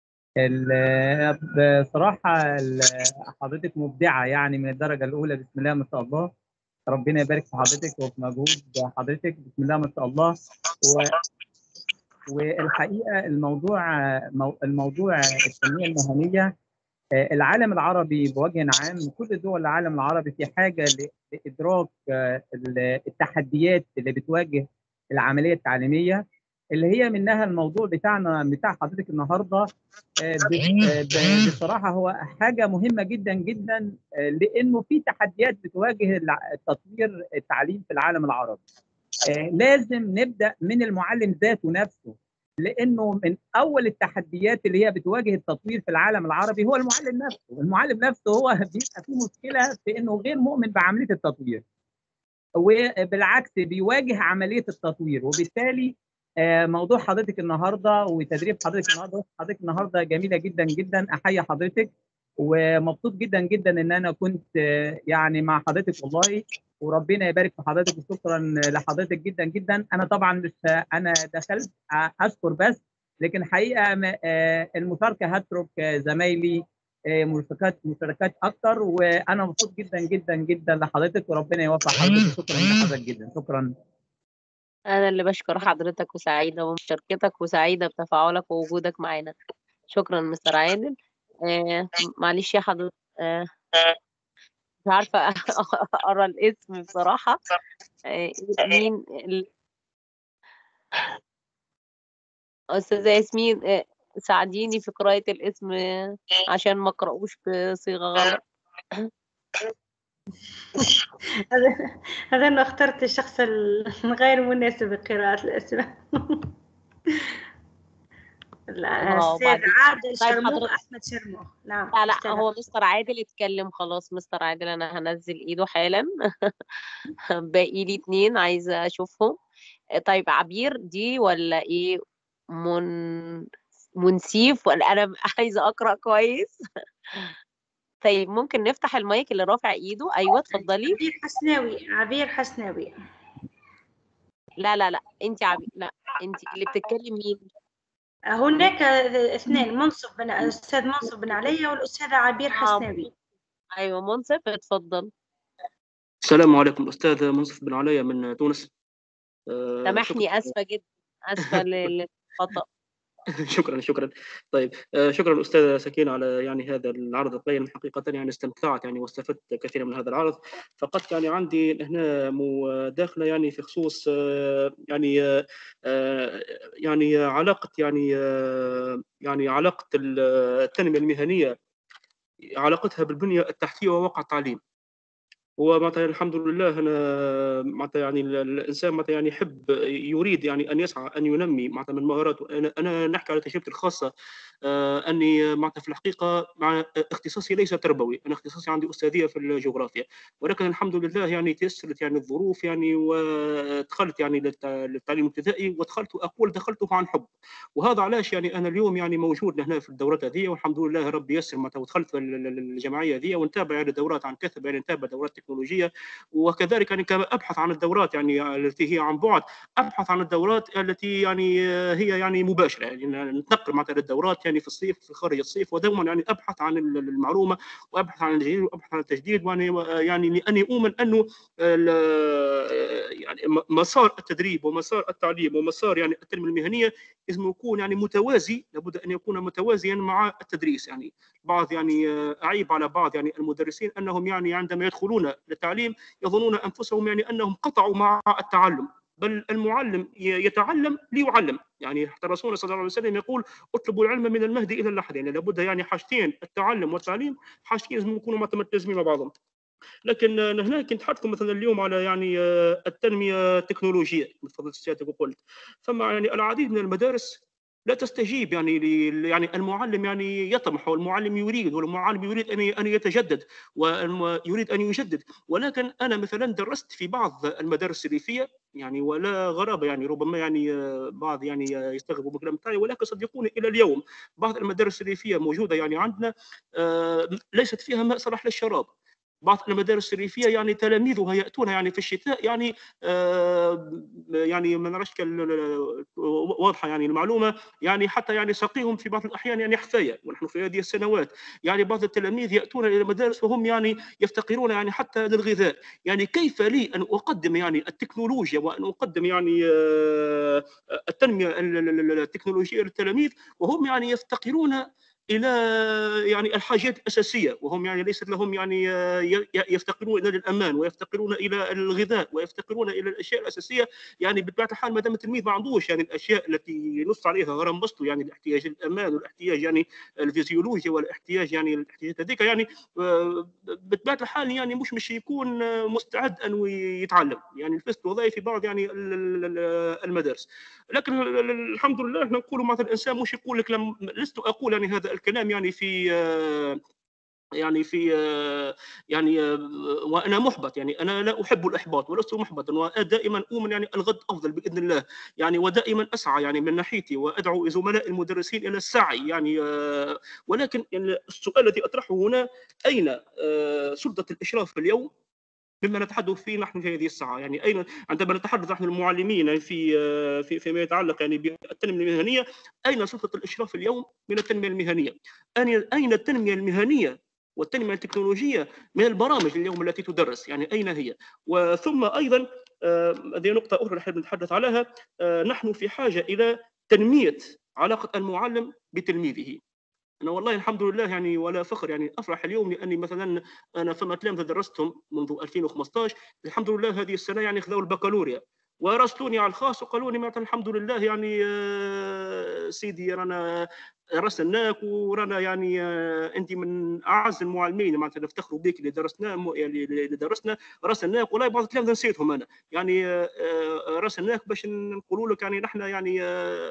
بصراحة حضرتك مبدعة يعني من الدرجة الأولى بسم الله ما شاء الله ربنا يبارك في حضرتك وفي مجهود حضرتك بسم الله ما شاء الله و... والحقيقة الموضوع الموضوع التنمية المهنية العالم العربي بوجه عام كل دول العالم العربي في حاجة لإدراك التحديات اللي بتواجه العملية التعليمية اللي هي منها الموضوع بتاعنا بتاع حضرتك النهارده آه، آه، بصراحه هو حاجه مهمه جدا جدا آه، لانه في تحديات بتواجه تطوير التعليم في العالم العربي آه، لازم نبدا من المعلم ذاته نفسه لانه من اول التحديات اللي هي بتواجه التطوير في العالم العربي هو المعلم نفسه، المعلم نفسه هو بيبقى فيه مشكله في انه غير مؤمن بعمليه التطوير. وبالعكس بيواجه عمليه التطوير وبالتالي آه، موضوع حضرتك النهارده وتدريب حضرتك النهارده حضرتك النهارده جميله جدا جدا احيي حضرتك ومبسوط جدا جدا ان انا كنت آه، يعني مع حضرتك والله وربنا يبارك في حضرتك وشكرا لحضرتك جدا جدا انا طبعا مش انا دخلت اشكر بس لكن حقيقه م- آه، المشاركه هترك آه، زمايلي آه، مشاركات مشاركات اكتر وانا مبسوط جدا جدا جدا لحضرتك وربنا يوفق حضرتك شكرا لحضرتك جدا شكرا أنا اللي بشكر حضرتك وسعيدة بمشاركتك وسعيدة بتفاعلك ووجودك معانا شكرا مستر عادل آه معلش يا حضرتك آه مش عارفة أقرأ الاسم بصراحة آه مين ال... أستاذة ياسمين آه ساعديني في قراءة الاسم آه، عشان ما أقرأوش بصيغة غلط هذا هذا أنا اخترت الشخص الغير مناسب لقراءة الأسماء لا، آه، السيد وبعدين- عادل طيب شرموخ حضرتك- أحمد شرموخ نعم لا لا أستاذ هو مستر عادل اتكلم خلاص مستر عادل أنا هنزل إيده حالا باقي لي اتنين عايزة أشوفهم آه، طيب عبير دي ولا إيه من منسيف ولا أنا عايزة أقرأ كويس طيب ممكن نفتح المايك اللي رافع إيده أيوه اتفضلي عبير حسناوي عبير حسناوي لا لا لا أنت عبير لا أنت اللي بتتكلم مين هناك اثنين منصف بن الأستاذ منصف بن علي والأستاذة عبير آه. حسناوي أيوه منصف اتفضل السلام عليكم أستاذ منصف بن علي من تونس آه، سامحني شكراً- آسفة جدا آسفة لل- للخطأ شكرا شكرا طيب آه، شكرا أستاذة سكينة على يعني هذا العرض القيم حقيقة يعني استمتعت يعني واستفدت كثيرا من هذا العرض فقط يعني عندي هنا مداخلة يعني في خصوص آه، يعني آه، آه، يعني علاقة يعني آه، يعني علاقة التنمية المهنية علاقتها بالبنية التحتية وواقع التعليم هو معناتها الحمد لله انا معناتها يعني ال- الانسان معناتها يعني يحب يريد يعني ان يسعى ان ينمي معناتها من مهاراته انا انا نحكي على تجربتي الخاصه آه، اني معناتها في الحقيقه مع اختصاصي ليس تربوي انا اختصاصي عندي استاذيه في الجغرافيا ولكن الحمد لله يعني تيسرت يعني الظروف يعني ودخلت يعني للت- للتعليم الابتدائي ودخلت اقول دخلته عن حب وهذا علاش يعني انا اليوم يعني موجود هنا في الدورات هذه والحمد لله ربي يسر معناتها ودخلت في ال- ال- الجمعيه هذه ونتابع يعني دورات عن كثب يعني نتابع دورات تكنولوجيه وكذلك يعني كما ابحث عن الدورات يعني التي هي عن بعد ابحث عن الدورات التي يعني هي يعني مباشره يعني نتنقل معناتها للدورات يعني في الصيف في خارج الصيف ودوما يعني ابحث عن ال- المعلومه وابحث عن الجديد وابحث عن التجديد وانا يعني لاني اؤمن انه ال- يعني م- مسار التدريب ومسار التعليم ومسار يعني التنميه المهنيه لازم يكون يعني متوازي لابد ان يكون متوازيا مع التدريس يعني بعض يعني اعيب على بعض يعني المدرسين انهم يعني عندما يدخلون للتعليم يظنون انفسهم يعني انهم قطعوا مع التعلم بل المعلم ي- يتعلم ليعلم يعني حتى رسولنا صلى الله عليه وسلم يقول اطلبوا العلم من المهد الى اللحد يعني لابد يعني حاجتين التعلم والتعليم حاجتين لازم يكونوا متلازمين مع بعضهم لكن آه، هنا كنت حدكم مثلا اليوم على يعني آه، التنميه التكنولوجيه مثل فضلت سيادتك وقلت فما يعني العديد من المدارس لا تستجيب يعني ل- يعني المعلم يعني يطمح والمعلم يريد والمعلم يريد ان ان يتجدد ويريد ان يجدد ولكن انا مثلا درست في بعض المدارس الريفيه يعني ولا غرابه يعني ربما يعني آه، بعض يعني آه، يستغربوا بالكلام تاعي ولكن صدقوني الى اليوم بعض المدارس الريفيه موجوده يعني عندنا آه، ليست فيها ماء صلاح للشراب بعض المدارس الريفيه يعني تلاميذها ياتون يعني في الشتاء يعني آه يعني ما نعرفش كال- واضحه يعني المعلومه يعني حتى يعني سقيهم في بعض الاحيان يعني حفايه ونحن في هذه السنوات يعني بعض التلاميذ ياتون الى المدارس وهم يعني يفتقرون يعني حتى للغذاء يعني كيف لي ان اقدم يعني التكنولوجيا وان اقدم يعني آه، التنميه ال- ال- ال- التكنولوجيه للتلاميذ وهم يعني يفتقرون الى يعني الحاجات الاساسيه وهم يعني ليست لهم يعني يفتقرون الى الامان ويفتقرون الى الغذاء ويفتقرون الى الاشياء الاساسيه يعني بطبيعه الحال ما دام التلميذ ما عندوش يعني الاشياء التي نص عليها غرام بسطو يعني الاحتياج الامان والاحتياج يعني الفيزيولوجي والاحتياج يعني الاحتياجات هذيك يعني بطبيعه الحال يعني مش مش يكون مستعد انه يتعلم يعني الفصل الوظائفي في بعض يعني المدارس لكن الحمد لله احنا نقولوا مثلا الانسان مش يقول لك لم لست اقول يعني هذا الكلام يعني في يعني في يعني وانا محبط يعني انا لا احب الاحباط ولست محبطا ودائما اؤمن يعني الغد افضل باذن الله يعني ودائما اسعى يعني من ناحيتي وادعو زملاء المدرسين الى السعي يعني ولكن يعني السؤال الذي اطرحه هنا اين سلطه الاشراف اليوم مما نتحدث فيه نحن في هذه الساعه يعني اين عندما نتحدث نحن المعلمين يعني في في فيما يتعلق يعني بالتنميه المهنيه اين سلطه الاشراف اليوم من التنميه المهنيه؟ اين التنميه المهنيه والتنميه التكنولوجيه من البرامج اليوم التي تدرس يعني اين هي؟ وثم ايضا هذه نقطه اخرى نحن نتحدث عليها نحن في حاجه الى تنميه علاقه المعلم بتلميذه انا والله الحمد لله يعني ولا فخر يعني افرح اليوم لاني مثلا انا فما تلامذه درستهم منذ 2015 الحمد لله هذه السنه يعني خذوا البكالوريا وراسلوني على الخاص وقالوا لي مثلا الحمد لله يعني آه، سيدي رانا راسلناك ورانا يعني آه، انت من اعز المعلمين معناتها نفتخروا بك اللي درسنا يعني اللي درسنا راسلناك والله بعض التلامذه نسيتهم انا يعني آه، راسلناك باش نقولوا لك يعني نحن يعني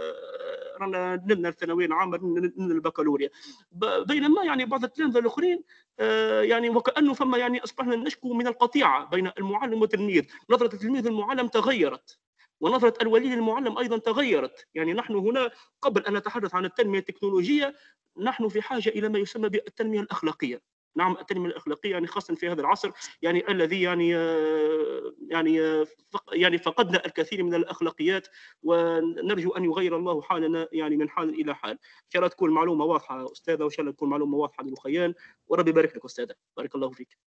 رانا نلنا الثانويه العامه نلنا البكالوريا بينما يعني بعض التلامذه الاخرين آه، يعني وكانه فما يعني اصبحنا نشكو من القطيعه بين المعلم والتلميذ نظره التلميذ للمعلم تغيرت ونظرة الولي للمعلم أيضا تغيرت يعني نحن هنا قبل أن نتحدث عن التنمية التكنولوجية نحن في حاجة إلى ما يسمى بالتنمية الأخلاقية نعم التنميه الاخلاقيه يعني خاصه في هذا العصر يعني الذي يعني آه، يعني آه، يعني فقدنا الكثير من الاخلاقيات ونرجو ان يغير الله حالنا يعني من حال الى حال ان شاء الله تكون معلومه واضحه استاذه وان شاء الله تكون معلومه واضحه للخيان وربي يبارك لك استاذه بارك الله فيك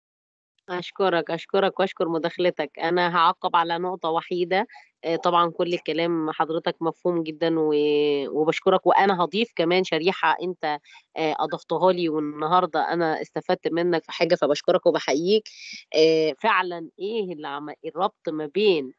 أشكرك أشكرك وأشكر مداخلتك أنا هعقب على نقطة وحيدة آه، طبعا كل الكلام حضرتك مفهوم جدا وبشكرك وأنا هضيف كمان شريحة أنت آه، أضفتها لي والنهاردة أنا استفدت منك في حاجة فبشكرك وبحييك آه، فعلا إيه اللي عم الربط ما بين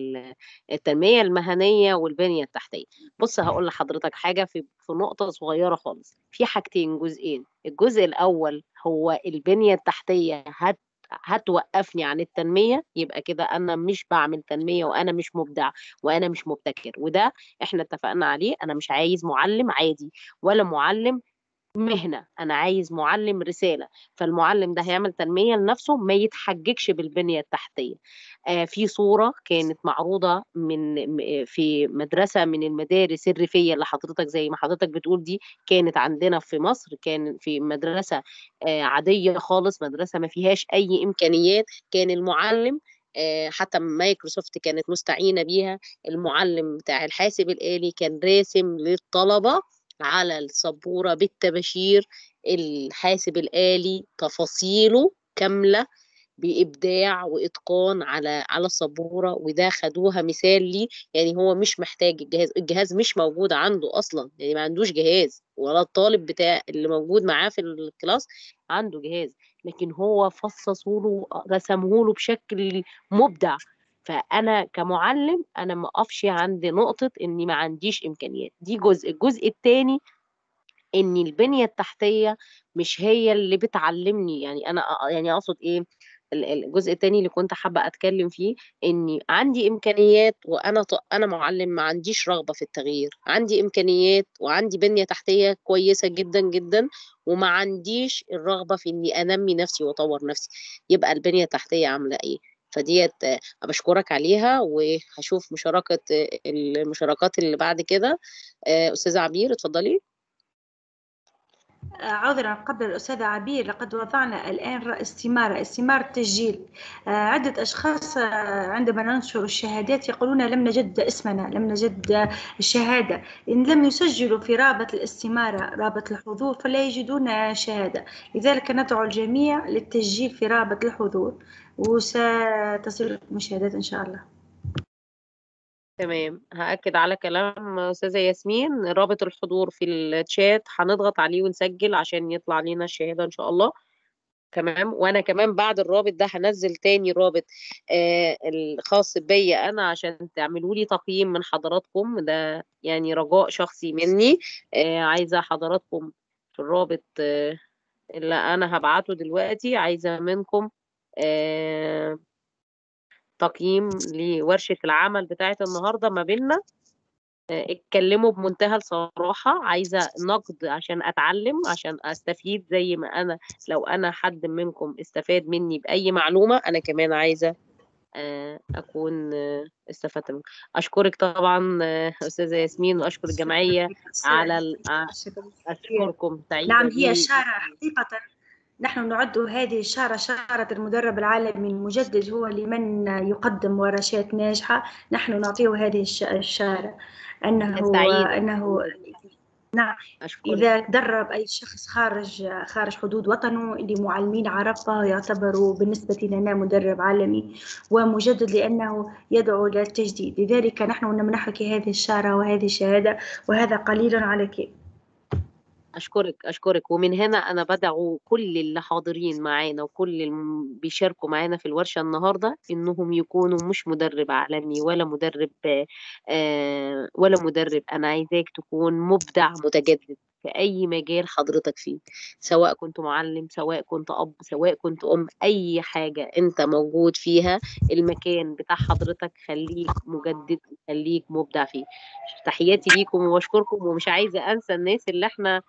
التنمية المهنية والبنية التحتية بص هقول لحضرتك حاجة في في نقطة صغيرة خالص في حاجتين جزئين الجزء الأول هو البنية التحتية هت هتوقفني عن التنميه يبقى كده انا مش بعمل تنميه وانا مش مبدع وانا مش مبتكر وده احنا اتفقنا عليه انا مش عايز معلم عادي ولا معلم مهنة أنا عايز معلم رسالة فالمعلم ده هيعمل تنمية لنفسه ما يتحججش بالبنية التحتية آه في صورة كانت معروضة من في مدرسة من المدارس الريفية اللي حضرتك زي ما حضرتك بتقول دي كانت عندنا في مصر كان في مدرسة آه عادية خالص مدرسة ما فيهاش أي إمكانيات كان المعلم آه، حتى مايكروسوفت كانت مستعينة بيها المعلم بتاع الحاسب الآلي كان راسم للطلبة على السبورة بالتباشير الحاسب الآلي تفاصيله كاملة بإبداع وإتقان على على السبورة وده خدوها مثال لي يعني هو مش محتاج الجهاز الجهاز مش موجود عنده أصلا يعني ما عندوش جهاز ولا الطالب بتاع اللي موجود معاه في الكلاس عنده جهاز لكن هو فصصه له رسمه له بشكل مبدع فانا كمعلم انا ما اقفش عند نقطه اني ما عنديش امكانيات دي جزء الجزء الثاني ان البنيه التحتيه مش هي اللي بتعلمني يعني انا يعني اقصد ايه الجزء الثاني اللي كنت حابه اتكلم فيه اني عندي امكانيات وانا انا معلم ما عنديش رغبه في التغيير عندي امكانيات وعندي بنيه تحتيه كويسه جدا جدا وما عنديش الرغبه في اني انمي نفسي واطور نفسي يبقى البنيه التحتيه عامله ايه فديت بشكرك عليها وهشوف مشاركة المشاركات اللي بعد كده آه، أستاذة عبير اتفضلي عذرا قبل الأستاذة عبير لقد وضعنا الآن استمارة استمارة تسجيل آه، عدة أشخاص آه، عندما ننشر الشهادات يقولون لم نجد اسمنا لم نجد الشهادة إن لم يسجلوا في رابط الاستمارة رابط الحضور فلا يجدون شهادة لذلك ندعو الجميع للتسجيل في رابط الحضور وستصل المشاهدات إن شاء الله تمام هأكد على كلام أستاذة ياسمين رابط الحضور في الشات هنضغط عليه ونسجل عشان يطلع لنا الشهادة إن شاء الله تمام وانا كمان بعد الرابط ده هنزل تاني رابط آه الخاص بيا انا عشان تعملوا لي تقييم من حضراتكم ده يعني رجاء شخصي مني آه عايزه حضراتكم في الرابط آه اللي انا هبعته دلوقتي عايزه منكم آه تقييم لورشه العمل بتاعه النهارده ما بيننا اتكلموا بمنتهى الصراحة عايزة نقد عشان أتعلم عشان أستفيد زي ما أنا لو أنا حد منكم استفاد مني بأي معلومة أنا كمان عايزة أكون استفدت منكم أشكرك طبعا أستاذة ياسمين وأشكر الجمعية على ال... أشكركم سعيدة نعم هي شارة حقيقة نحن نعد هذه الشارة شارة المدرب العالمي المجدد هو لمن يقدم ورشات ناجحة نحن نعطيه هذه الشارة أنه أنه نعم أشكرك. إذا درب أي شخص خارج خارج حدود وطنه لمعلمين عرب يعتبر بالنسبة لنا مدرب عالمي ومجدد لأنه يدعو للتجديد لذلك نحن نمنحك هذه الشارة وهذه الشهادة وهذا قليل عليك أشكرك أشكرك ومن هنا أنا بدعو كل اللي حاضرين معانا وكل اللي بيشاركوا معانا في الورشة النهاردة إنهم يكونوا مش مدرب عالمي ولا مدرب آه ولا مدرب أنا عايزاك تكون مبدع متجدد في أي مجال حضرتك فيه سواء كنت معلم سواء كنت أب سواء كنت أم أي حاجة أنت موجود فيها المكان بتاع حضرتك خليك مجدد خليك مبدع فيه تحياتي ليكم وبشكركم ومش عايزة أنسى الناس اللي احنا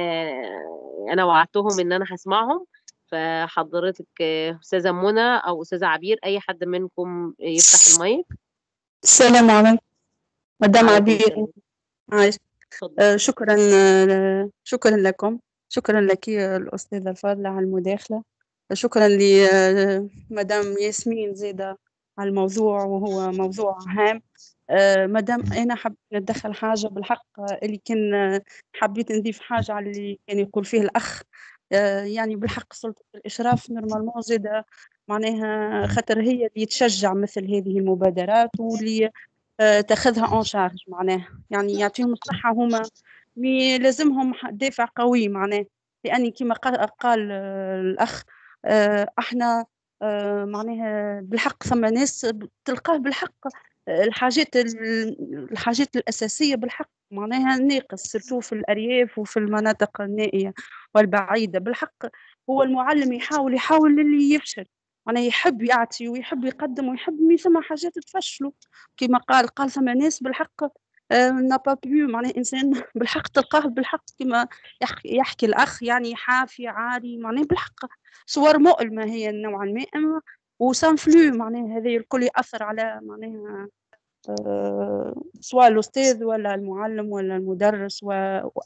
آه أنا وعدتهم إن أنا هسمعهم فحضرتك أستاذة منى أو أستاذة عبير أي حد منكم يفتح المايك السلام عليكم مدام عبير عايش. آه شكرا آه شكرا لكم شكرا لك الأستاذة الفاضلة على المداخلة شكرا لمدام ياسمين زيدة على الموضوع وهو موضوع هام آه مدام أنا حبيت نتدخل حاجة بالحق اللي كان حبيت نضيف حاجة على اللي كان يقول فيه الأخ يعني بالحق سلطة الإشراف نورمالمون زيادة معناها خاطر هي اللي تشجع مثل هذه المبادرات واللي تاخذها اون شارج معناها يعني يعطيهم الصحة هما مي لازمهم دافع قوي معناه لأني كما قال الأخ احنا معناها بالحق ثم ناس تلقاه بالحق الحاجات الحاجات الأساسية بالحق معناها ناقص سيرتو في الأرياف وفي المناطق النائية والبعيدة بالحق هو المعلم يحاول يحاول اللي يفشل معناها يحب يعطي ويحب يقدم ويحب مي ثم حاجات تفشلوا كما قال قال ثم ناس بالحق نابا بيو معناها انسان بالحق تلقاه بالحق كما يحكي, يحكي الاخ يعني حافي عالي معناها بالحق صور مؤلمه هي نوعا ما وسان فلو معناها هذا الكل ياثر على معناها أه سواء الاستاذ ولا المعلم ولا المدرس و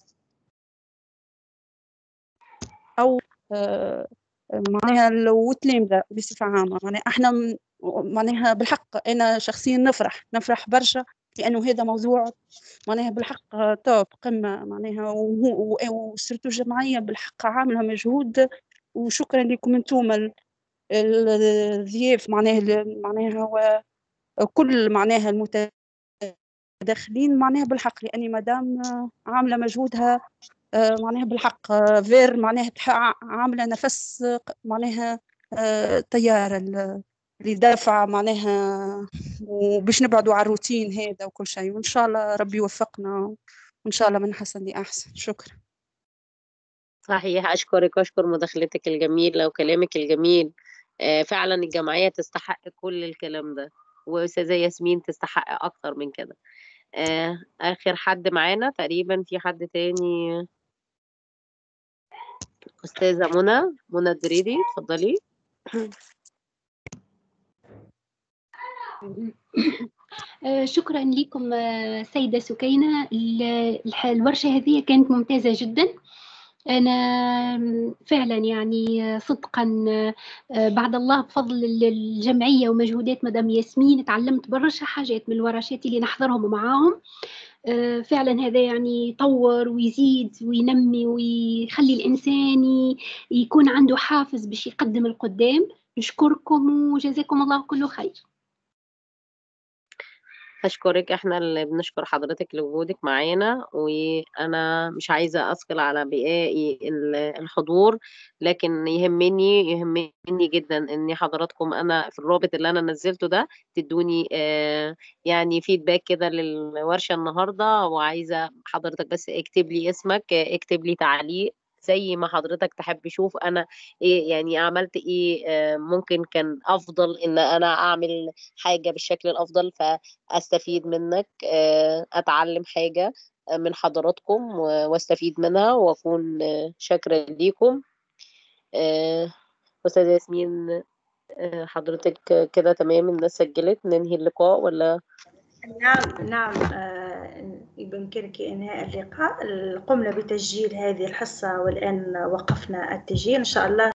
او أه معناها التلامذة بصفة عامة معناها احنا معناها بالحق انا شخصيا نفرح نفرح برشا لانه هذا موضوع معناها بالحق توب قمة معناها وسرتو الجمعية بالحق عاملة مجهود وشكرا لكم انتم الضياف معناها معناها هو كل معناها المتداخلين معناها بالحق لاني مدام عاملة مجهودها معناها بالحق فير معناها عاملة نفس معناها طيارة اللي دافع معناها وباش نبعدوا على الروتين هذا وكل شيء وإن شاء الله ربي يوفقنا وإن شاء الله من حسن لأحسن شكرا صحيح أشكرك وأشكر مداخلتك الجميلة وكلامك الجميل فعلا الجمعية تستحق كل الكلام ده وأستاذة ياسمين تستحق أكتر من كده آخر حد معانا تقريبا في حد تاني أستاذة منى منى الدريدي اتفضلي شكرا لكم سيدة سكينة الورشة هذه كانت ممتازة جدا أنا فعلا يعني صدقا بعد الله بفضل الجمعية ومجهودات مدام ياسمين تعلمت برشا حاجات من الورشات اللي نحضرهم معاهم فعلا هذا يعني يطور ويزيد وينمي ويخلي الإنسان يكون عنده حافز باش يقدم القدام نشكركم وجزاكم الله كل خير أشكرك إحنا اللي بنشكر حضرتك لوجودك معانا وأنا مش عايزة أثقل على باقي ال- الحضور لكن يهمني يهمني جدا إن حضراتكم أنا في الرابط اللي أنا نزلته ده تدوني آه، يعني فيدباك كده للورشة النهاردة وعايزة حضرتك بس اكتب لي اسمك آه، اكتب لي تعليق زي ما حضرتك تحب شوف أنا إيه يعني عملت إيه آه، ممكن كان أفضل إن أنا أعمل حاجة بالشكل الأفضل فأستفيد منك آه، أتعلم حاجة آه، من حضراتكم و- واستفيد منها وأكون آه، شاكرة ليكم آه، أستاذة ياسمين آه، حضرتك كده تمام الناس سجلت ننهي اللقاء ولا نعم نعم آه، بإمكانك إنهاء اللقاء قمنا بتسجيل هذه الحصة والآن وقفنا التسجيل إن شاء الله